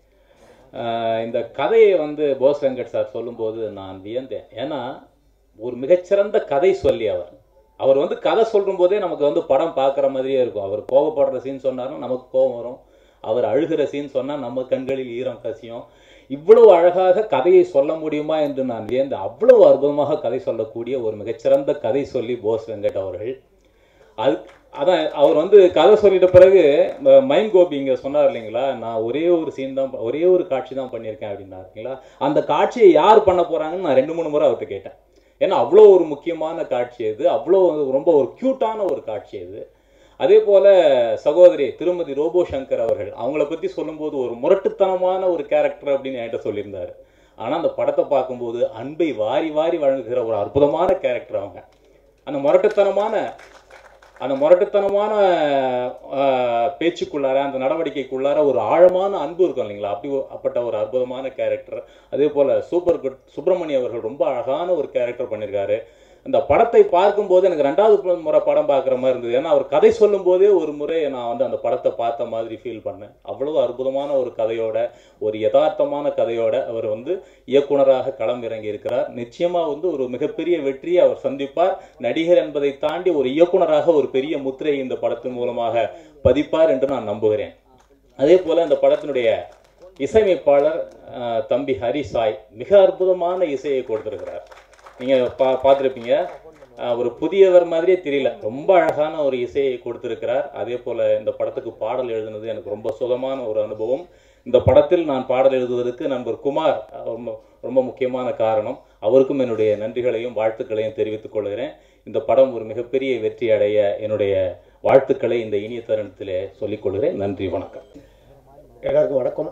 K: ஆஹ் இந்த கதையை வந்து போஸ் வெங்கட் சார் சொல்லும்போது நான் வியந்தேன் ஏன்னா ஒரு மிகச்சிறந்த கதை சொல்லி அவர் அவர் வந்து கதை சொல்லும் போதே நமக்கு வந்து படம் பார்க்குற மாதிரியே இருக்கும் அவர் கோவப்படுற சீன் சொன்னாருன்னா நமக்கு கோபம் வரும் அவர் அழுகிற சீன் சொன்னால் நம்ம கண்களில் ஈரம் கசியும் இவ்வளவு அழகாக கதையை சொல்ல முடியுமா என்று நான் வியந்து அவ்வளவு அற்புதமாக கதை சொல்லக்கூடிய ஒரு மிகச்சிறந்த கதை சொல்லி போஸ் வெங்கட் அவர்கள் அது அதான் அவர் வந்து கதை சொல்லிட்ட பிறகு ம- மைம் கோபி இங்கே சொன்னார் இல்லைங்களா நான் ஒரே ஒரு சீன் தான் ப- ஒரே ஒரு காட்சி தான் பண்ணியிருக்கேன் அப்படின்னாருங்களா அந்த காட்சியை யார் பண்ண போகிறாங்கன்னு நான் ரெண்டு மூணு முறை அவர்கிட்ட கேட்டேன் ஏன்னா அவ்வளோ ஒரு முக்கியமான காட்சி அது அவ்வளோ ரொம்ப ஒரு க்யூட்டான ஒரு காட்சி அது அதே போல சகோதரி திருமதி ரோபோ சங்கர் அவர்கள் அவங்கள பற்றி சொல்லும்போது ஒரு முரட்டுத்தனமான ஒரு கேரக்டர் அப்படின்னு என்கிட்ட சொல்லியிருந்தாரு ஆனால் அந்த படத்தை பார்க்கும்போது அன்பை வாரி வாரி வழங்குகிற ஒரு அற்புதமான கேரக்டர் அவங்க அந்த முரட்டுத்தனமான அந்த முரட்டுத்தனமான ஆஹ், பேச்சுக்குள்ளார அந்த நடவடிக்கைக்குள்ளார ஒரு ஆழமான அன்பு இருக்கும் இல்லைங்களா அப்படி ஒரு- அப்பட்ட ஒரு அற்புதமான கேரக்டர் அதே போல் சூப்பர் குட் சுப்பிரமணிய அவர்கள் ரொம்ப அழகான ஒரு கேரக்டர் பண்ணியிருக்காரு அந்த படத்தை பார்க்கும்போது எனக்கு ரெண்டாவது ப- முறை படம் பார்க்குற மாதிரி இருந்தது ஏன்னா அவர் கதை சொல்லும் போதே ஒரு முறை நான் வந்து அந்த படத்தை பார்த்த மாதிரி ஃபீல் பண்ணேன் அவ்வளவு அற்புதமான ஒரு கதையோட ஒரு யதார்த்தமான கதையோட அவர் வந்து இயக்குனராக களம் இறங்கி இருக்கிறார் நிச்சயமா வந்து ஒரு மிகப்பெரிய வெற்றியை அவர் சந்திப்பார் நடிகர் என்பதை தாண்டி ஒரு இயக்குனராக ஒரு பெரிய முத்திரை இந்த படத்தின் மூலமாக பதிப்பார் என்று நான் நம்புகிறேன் அதே போல இந்த படத்தினுடைய இசையமைப்பாளர் அஹ், தம்பி ஹரி சாய் மிக அற்புதமான இசையை கொடுத்திருக்கிறார் நீங்க பா பார்த்துருப்பீங்க அஹ், ஒரு புதியவர் மாதிரியே தெரியல ரொம்ப அழகான ஒரு இசையை கொடுத்திருக்கிறார் அதே போல இந்த படத்துக்கு பாடல் எழுதுனது எனக்கு ரொம்ப சுகமான ஒரு அனுபவம் இந்த படத்தில் நான் பாடல் எழுதுவதற்கு நண்பர் குமார் அஹ், ரொம்ப ரொம்ப முக்கியமான காரணம் அவருக்கும் என்னுடைய நன்றிகளையும் வாழ்த்துக்களையும் தெரிவித்துக் கொள்கிறேன் இந்த படம் ஒரு மிகப்பெரிய வெற்றி அடைய என்னுடைய வாழ்த்துக்களை இந்த இனிய தருணத்திலே சொல்லிக் கொள்கிறேன் நன்றி வணக்கம்
L: எல்லாருக்கும் வணக்கம்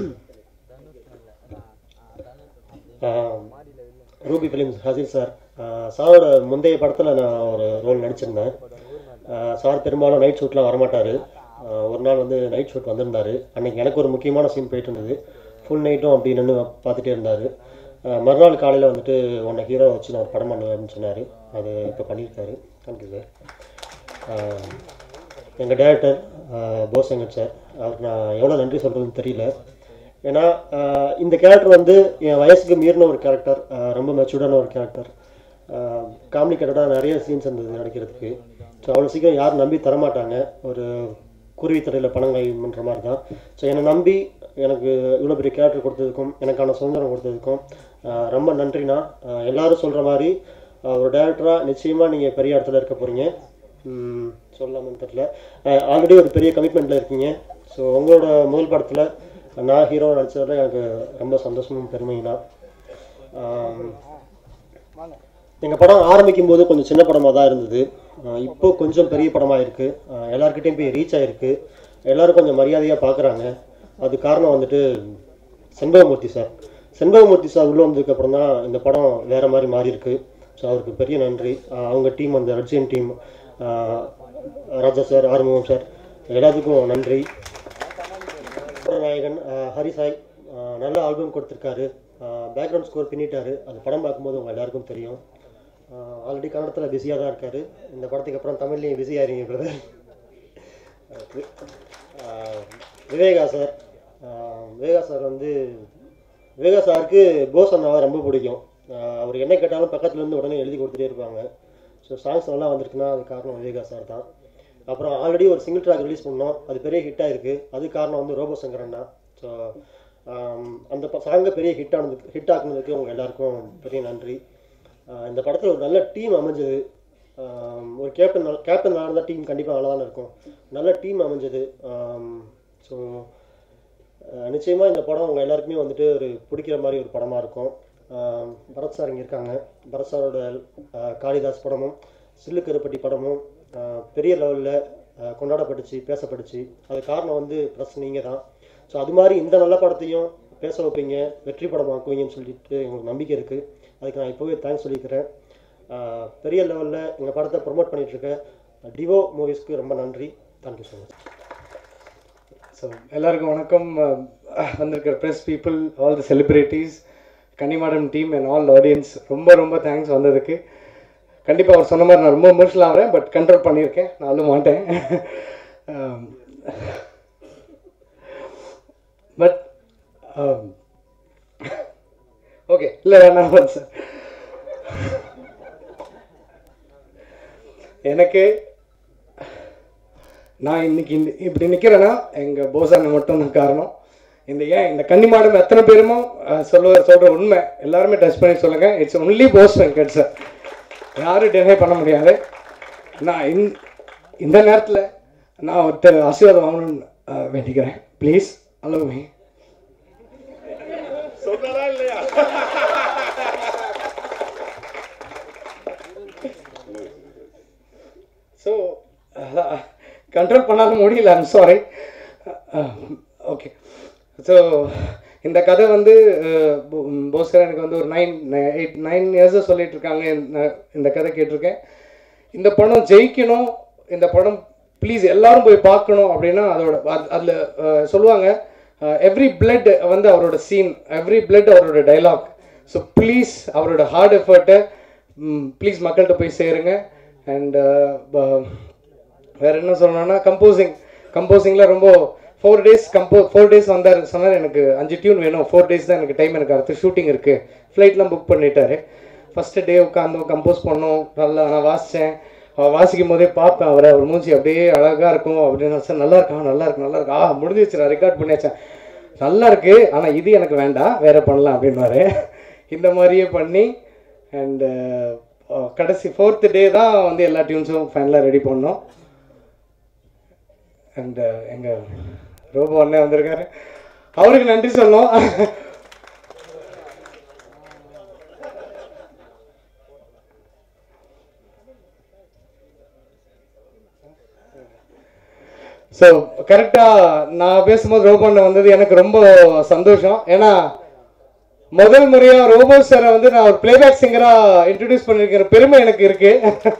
L: ஆஹ் ரூபி ஃபிலிம்ஸ் ஹசீர் சார் ஆஹ் சாரோட முந்தைய படத்தில் நான் ஒரு ரோல் நடிச்சிருந்தேன் ஆஹ் சார் பெரும்பாலும் நைட் ஷூட்லாம் வரமாட்டார் ஒரு நாள் வந்து நைட் ஷூட் வந்திருந்தார் அன்னைக்கு எனக்கு ஒரு முக்கியமான சீன் போயிட்டு இருந்தது ஃபுல் நைட்டும் அப்படி நின்று பார்த்துட்டே இருந்தார் மறுநாள் காலையில் வந்துட்டு உன்னை ஹீரோ வச்சு நான் ஒரு படம் பண்ணுவேன் அப்படின்னு சொன்னார் அது இப்போ பண்ணியிருக்காரு தேங்க்யூ சார் எங்கள் டேரக்டர் போஸ் வெங்கட் சார் அவருக்கு நான் எவ்வளோ நன்றி சொல்கிறதுன்னு தெரியல ஏன்னா ஆஹ் இந்த கேரக்டர் வந்து என் வயசுக்கு மீறின ஒரு கேரக்டர் ரொம்ப மெச்சூர்டான ஒரு கேரக்டர் காம்ப்ளிகேட்டடாக நிறைய சீன்ஸ் இருந்தது நடிக்கிறதுக்கு ஸோ அவ்வளோ சீக்கிரம் யாரும் நம்பி தரமாட்டாங்க ஒரு குருவி தடையில் பணங்காயம்ன்ற மாதிரி தான் ஸோ என்னை நம்பி எனக்கு இவ்வளோ பெரிய கேரக்டர் கொடுத்ததுக்கும் எனக்கான சுதந்திரம் கொடுத்ததுக்கும் ஆஹ் ரொம்ப நன்றிண்ணா ஆஹ் எல்லாரும் சொல்கிற மாதிரி ஆஹ் ஒரு டேரக்டராக நிச்சயமாக நீங்கள் பெரிய இடத்துல இருக்க போகிறீங்க சொல்லாமன்னு தெரில ஆல்ரெடி ஒரு பெரிய கமிட்மெண்ட்டில் இருக்கீங்க ஸோ உங்களோட முதல் படத்தில் நான் ஹீரோ நடிச்சதில் எனக்கு ரொம்ப சந்தோஷமும் பெருமைங்கண்ணா எங்கள் படம் ஆரம்பிக்கும் போது கொஞ்சம் சின்ன படமாக தான் இருந்தது ஆஹ் இப்போ கொஞ்சம் பெரிய படமாக இருக்குது எல்லாருக்கிட்டையும் போய் ரீச் ஆகிருக்கு எல்லோரும் கொஞ்சம் மரியாதையாக பார்க்குறாங்க அது காரணம் வந்துட்டு செண்பகமூர்த்தி சார் செண்பகமூர்த்தி சார் உள்ளே வந்ததுக்கப்புறம் தான் இந்த படம் வேறு மாதிரி மாறி இருக்கு ஸோ அவருக்கு பெரிய நன்றி ஆஹ் அவங்க டீம் அந்த Arjun team Raja sir Arumugam sir எல்லாத்துக்கும் நன்றி நாயகன் ஆஹ் ஹரி சாய் ஆஹ் நல்ல ஆல்பம் கொடுத்துருக்காரு பேக்ரவுண்ட் ஸ்கோர் பின்னிட்டாரு அந்த படம் பார்க்கும்போது உங்கள் எல்லாருக்கும் தெரியும் ஆல்ரெடி கன்னடத்தில் பிஸியாக தான் இருக்காரு இந்த படத்துக்கு அப்புறம் தமிழ்லையும் பிஸி ஆயிருங்க பிரதர் விவேகா சார் ஆஹ் விவேகா சார் வந்து விவேகா சாருக்கு போஸ் அண்ணாவை ரொம்ப பிடிக்கும் ஆஹ் அவர் என்ன கேட்டாலும் பக்கத்துல இருந்து உடனே எழுதி கொடுத்துட்டே இருப்பாங்க ஸோ சாங்ஸ் நல்லா வந்திருக்குன்னா அது காரணம் விவேகா சார் தான் அப்புறம் ஆல்ரெடி ஒரு சிங்கிள் ட்ராக் ரிலீஸ் பண்ணோம் அது பெரிய ஹிட் ஆயிருக்கு அது காரணம் வந்து ரோபோ சங்கர் அண்ணா ஸோ அந்த சாங்கை பெரிய ஹிட் ஆனதுக்கு ஹிட் ஆக்குனதுக்கு உங்கள் எல்லாருக்கும் பெரிய நன்றி ஆஹ் இந்த படத்தில் ஒரு நல்ல டீம் அமைஞ்சது ஆம், ஒரு கேப்டன் கேப்டன் நடந்த டீம் கண்டிப்பாக நல்லா தானே இருக்கும் நல்ல டீம் அமைஞ்சது ஸோ நிச்சயமாக இந்த படம் உங்கள் எல்லாருக்குமே வந்துட்டு ஒரு பிடிக்கிற மாதிரி ஒரு படமாக இருக்கும் ஆம், பரத் சார் இங்கே இருக்காங்க பரத் சாரோட ஆஹ், காளிதாஸ் படமும் சில்லு கருப்பட்டி படமும் ஆஹ், பெரிய லெவலில் கொண்டாடப்பட்டுச்சு பேசப்பட்டுச்சு அது காரணம் வந்து ப்ளஸ் நீங்கள் தான் ஸோ அது மாதிரி இந்த நல்ல படத்தையும் பேச வைப்பீங்க வெற்றி படம் ஆக்குவீங்கன்னு சொல்லிட்டு எங்களுக்கு நம்பிக்கை இருக்குது அதுக்கு நான் இப்போவே தேங்க்ஸ் சொல்லிக்கிறேன் ஆஹ், பெரிய லெவலில் எங்கள் படத்தை ப்ரொமோட் பண்ணிகிட்ருக்க டிவோ மூவிஸ்க்கு ரொம்ப நன்றி தேங்க்யூ ஸோ மச்
M: ஸோ எல்லாருக்கும் வணக்கம் அஹ், வந்திருக்கிற press people all the celebrities Kannimadam team and all audience ரொம்ப ரொம்ப தேங்க்ஸ் வந்ததுக்கு கண்டிப்பாக அவர் சொன்ன மாதிரி நான் ரொம்ப எமோஷனல் ஆகிறேன் பட் கண்ட்ரோல் பண்ணியிருக்கேன் நான் அழுவ மாட்டேன் பட் ஓகே இல்லை வேணாம் சார் எனக்கு நான் இன்னைக்கு இந்த இப்படி நிற்கிறேன்னா எங்கள் போசான மட்டும் தான் காரணம் இந்த ஏன் இந்த கன்னிமாடம் எத்தனை பேருமோ அஹ், சொல்ல சொல்கிற உண்மை எல்லாருமே டச் பண்ணி சொல்லுங்கள் it's only Bose Venkat sir யாரும் டினை பண்ண முடியாது நான் இந் இந்த நேரத்தில் நான் ஒருத்தர் ஆசீர்வாதம் வாங்கணும்னு அஹ், வேண்டிக்கிறேன் ப்ளீஸ் அலோ மீ
E: சொன்னதா இல்லையா
M: ஸோ கண்ட்ரோல் பண்ணாத முடியல ஐம் சாரி ஓகே ஸோ இந்த கதை வந்து அஹ், போ- போஸ்கர் எனக்கு வந்து ஒரு நைன் எயிட் நைன் இயர்ஸாக சொல்லிட்டு இருக்காங்க இந்த- இந்த கதை கேட்டிருக்கேன் இந்த படம் ஜெயிக்கணும் இந்த படம் ப்ளீஸ் எல்லாரும் போய் பார்க்கணும் அப்படின்னா அதோட அதில் சொல்லுவாங்க எவ்ரி பிளட் வந்து அவரோட சீன் எவ்ரி பிளட் அவரோட டைலாக் ஸோ ப்ளீஸ் அவரோட ஹார்ட் எஃபர்ட்டை ப்ளீஸ் மக்கள்கிட்ட போய் சேருங்க அண்ட் வேற என்ன சொல்லணும்னா கம்போசிங் கம்போசிங்கில் ரொம்ப ஃபோர் டேஸ் கம்போ ஃபோர் டேஸ் வந்தார் சொன்னார் எனக்கு அஞ்சு டியூன் வேணும் ஃபோர் டேஸ் தான் எனக்கு டைம் எனக்கு அடுத்து ஷூட்டிங் இருக்குது ஃப்ளைட்லாம் புக் பண்ணிட்டாரு ஃபஸ்ட்டு டே உட்காந்தோம் கம்போஸ் பண்ணோம் நல்லா நான் வாசித்தேன் அவன் வாசிக்கும் போதே பார்ப்பேன் அவரை அவர் மூஞ்சி அப்படியே அழகாக இருக்கும் அப்படின்னு நினச்சேன் நல்லா இருக்கா நல்லா இருக்கு நல்லா இருக்கா ஆ முடிஞ்சிச்சு நான் ரெக்கார்ட் பண்ணியாச்சேன் நல்லா இருக்கு ஆனால் இது எனக்கு வேண்டாம் வேற பண்ணலாம் அப்படின்னாரு இந்த மாதிரியே பண்ணி அண்டு கடைசி ஃபோர்த்து டே தான் வந்து எல்லா டியூன்ஸும் ஃபைனலாக ரெடி பண்ணோம் அண்ட் எங்கள் ரோபோ அண்ணன் வந்திருக்காரு அவருக்கு நன்றி சொல்லணும் ஸோ கரெக்டாக நான் பேசும்போது ரோபோ அண்ணன் வந்தது எனக்கு ரொம்ப சந்தோஷம் ஏன்னா முதல் முறையாக ரோபோ சாரை வந்து நான் ஒரு பிளேபேக் சிங்கராக இன்ட்ரடியூஸ் பண்ணியிருக்கிற பெருமை எனக்கு இருக்கு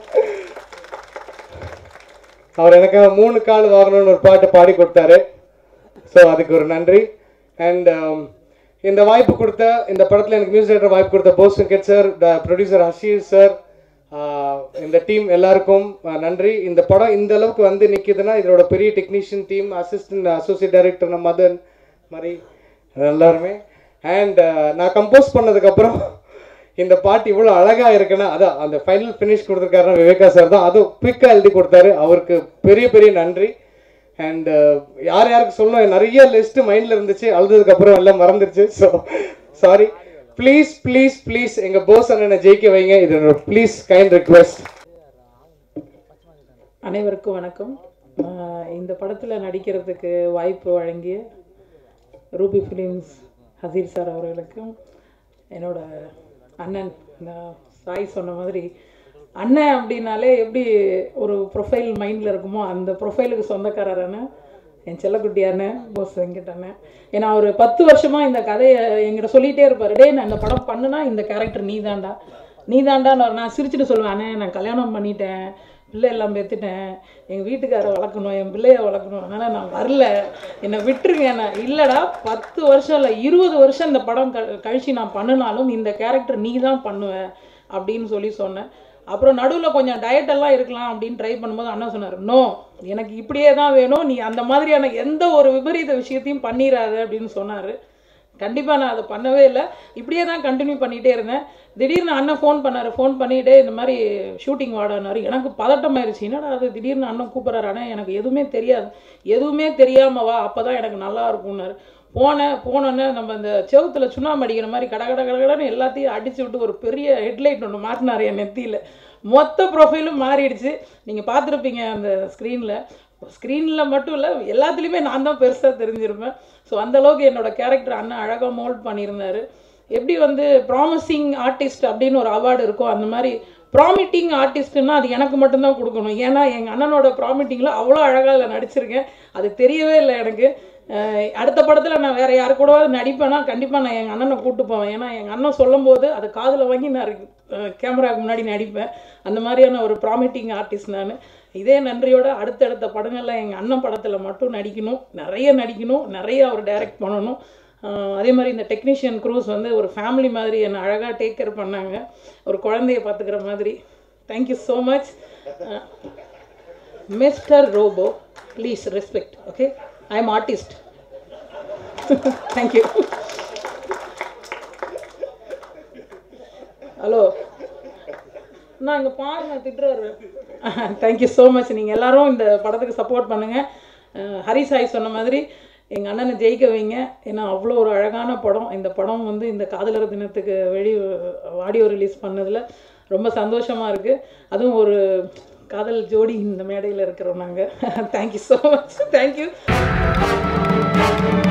M: அவர் எனக்காக மூணு கால் வாங்கணும்னு ஒரு பாட்டை பாடி கொடுத்தாரு ஸோ அதுக்கு ஒரு நன்றி அண்ட் இந்த வாய்ப்பு கொடுத்த இந்த படத்தில் எனக்கு மியூசிக் டைரக்டர் வாய்ப்பு கொடுத்த Bose Venkat sir producer Hasheer sir இந்த டீம் எல்லாருக்கும் அஹ், நன்றி இந்த படம் இந்த அளவுக்கு வந்து நிற்கிதுன்னா இதோட பெரிய technician team assistant associate director நம்ம மதன் மாதிரி எல்லாருமே அண்ட் நான் கம்போஸ் பண்ணதுக்கப்புறம் இந்த பாட்டு இவ்வளோ அழகாக இருக்குன்னா அதான் அந்த ஃபைனல் ஃபினிஷ் கொடுத்துருக்காருன்னா விவேகா சார் தான் அதுவும் குயிக்காக எழுதி கொடுத்தாரு அவருக்கு பெரிய பெரிய நன்றி அண்ட் யார் யாருக்கு சொல்லணும் நிறைய லிஸ்ட்டு மைண்டில் இருந்துச்சு அழுதுக்கப்புறம் எல்லாம் மறந்துருச்சு so sorry please please please எங்கள் போஸ் அண்ணனை ஜெயிக்க வைங்க இது ப்ளீஸ் கைண்ட் ரிக்வெஸ்ட்
N: அனைவருக்கும் வணக்கம் ஆஹ் இந்த படத்தில் நடிக்கிறதுக்கு வாய்ப்பு வழங்கிய ரூபி ஃபிலிம்ஸ் ஹசீர் சார் அவர்களுக்கும் என்னோட அண்ணன் நான் சாய் சொன்ன மாதிரி அண்ணன் அப்படின்னாலே எப்படி ஒரு ப்ரொஃபைல் மைண்டில் இருக்குமோ அந்த ப்ரொஃபைலுக்கு சொந்தக்காரர் அண்ணன் என் செல்லக்குட்டி அண்ணன் போஸ் வெங்கட் அண்ணன் ஏன்னா ஒரு பத்து வருஷமாக இந்த கதையை என்கிட்ட சொல்லிகிட்டே இருப்பார் டேய் நான் இந்த படம் பண்ணுனா இந்த கேரக்டர் நீ தான்டா நீ தான்டான்னு நான் சிரிச்சுட்டு சொல்லுவேன் அண்ணே நான் கல்யாணம் பண்ணிட்டேன் பிள்ளை எல்லாம் பெற்றுட்டேன் எங்கள் வீட்டுக்காரை வளர்க்கணும் என் பிள்ளைய வளர்க்கணும் அதனால் நான் வரல என்னை விட்டுருங்க நான் இல்லைடா பத்து வருஷம் இல்லை இருபது வருஷம் இந்த படம் க கழிச்சு நான் பண்ணினாலும் இந்த கேரக்டர் நீ தான் பண்ணுவ அப்படின்னு சொல்லி சொன்னேன் அப்புறம் நடுவில் கொஞ்சம் டயட் எல்லாம் இருக்கலாம் அப்படின்னு ட்ரை பண்ணும்போது அண்ணா சொன்னார் நோ எனக்கு இப்படியே தான் வேணும் நீ அந்த மாதிரியான எந்த ஒரு விபரீத விஷயத்தையும் பண்ணிடாத அப்படின்னு சொன்னார் கண்டிப்பாக நான் அதை பண்ணவே இல்லை இப்படியே தான் கண்டினியூ பண்ணிகிட்டே இருந்தேன் திடீர்னு அண்ணன் ஃபோன் பண்ணார் ஃபோன் பண்ணிவிட்டு இந்த மாதிரி ஷூட்டிங் வாடானாரு எனக்கு பதட்டம் ஆயிடுச்சு என்னடா அது திடீர்னு அண்ணன் கூப்பிட்றாரு அண்ணன் எனக்கு எதுவுமே தெரியாது எதுவுமே தெரியாம வா அப்போ தான் எனக்கு நல்லா இருக்கும்னாரு போனேன் போனோன்னே நம்ம இந்த செவுத்துல சுண்ணாம்பு அடிக்கிற மாதிரி கட கட கடகடன்னு எல்லாத்தையும் அடிச்சு விட்டு ஒரு பெரிய ஹெட்லைட் ஒன்று மாட்டினார் என் நெத்தியில் மொத்த ப்ரொஃபைலும் மாறிடுச்சு நீங்கள் பார்த்துருப்பீங்க அந்த ஸ்க்ரீனில் ஸ்க்ரீனில் மட்டும் இல்லை எல்லாத்துலேயுமே நான் தான் பெருசாக தெரிஞ்சிருப்பேன் ஸோ அந்தளவுக்கு என்னோட கேரக்டர் அண்ணன் அழகாக மோல்ட் பண்ணியிருந்தாரு எப்படி வந்து ப்ராமிசிங் ஆர்டிஸ்ட் அப்படின்னு ஒரு அவார்டு இருக்கோ அந்த மாதிரி ப்ராமிட்டிங் ஆர்டிஸ்ட்னா அது எனக்கு மட்டும்தான் கொடுக்கணும் ஏன்னா எங்கள் அண்ணனோட ப்ராமிட்டிங்கில் அவ்வளோ அழகாக அதில் நடிச்சிருக்கேன் அது தெரியவே இல்லை எனக்கு அஹ் அடுத்த படத்தில் நான் வேறு யாரு கூடவாது நடிப்பேன்னா கண்டிப்பாக நான் எங்கள் அண்ணனை கூப்பிட்டு போவேன் ஏன்னா எங்கள் அண்ணன் சொல்லும்போது அதை காதில் வாங்கி நான் கேமராவுக்கு முன்னாடி நடிப்பேன் அந்த மாதிரியான ஒரு ப்ராமிட்டிங் ஆர்டிஸ்ட் நான் இதே நன்றியோட அடுத்தடுத்த படங்களில் எங்கள் அண்ணன் படத்தில் மட்டும் நடிக்கணும் நிறைய நடிக்கணும் நிறைய அவர் டைரக்ட் பண்ணணும் ஆஹ் அதே மாதிரி இந்த டெக்னீஷியன் க்ரூஸ் வந்து ஒரு ஃபேமிலி மாதிரி என்னை அழகாக டேக் கேர் பண்ணாங்க ஒரு குழந்தைய பார்த்துக்கிற மாதிரி thank you so much mister robo please respect okay I am artist thank you hello நான் இங்கே பாருங்க திட்டுறாரு தேங்க்யூ ஸோ மச் நீங்கள் எல்லாரும் இந்த படத்துக்கு சப்போர்ட் பண்ணுங்கள் ஹரி சாய் சொன்ன மாதிரி எங்கள் அண்ணனை ஜெயிக்க வைங்க ஏன்னா அவ்வளோ ஒரு அழகான படம் இந்த படம் வந்து இந்த காதலர் தினத்துக்கு வெளி ஆடியோ ரிலீஸ் பண்ணதில் ரொம்ப சந்தோஷமாக இருக்குது அதுவும் ஒரு காதல் ஜோடி இந்த மேடையில் இருக்கிறோம் நாங்கள் தேங்க்யூ ஸோ மச் தேங்க்யூ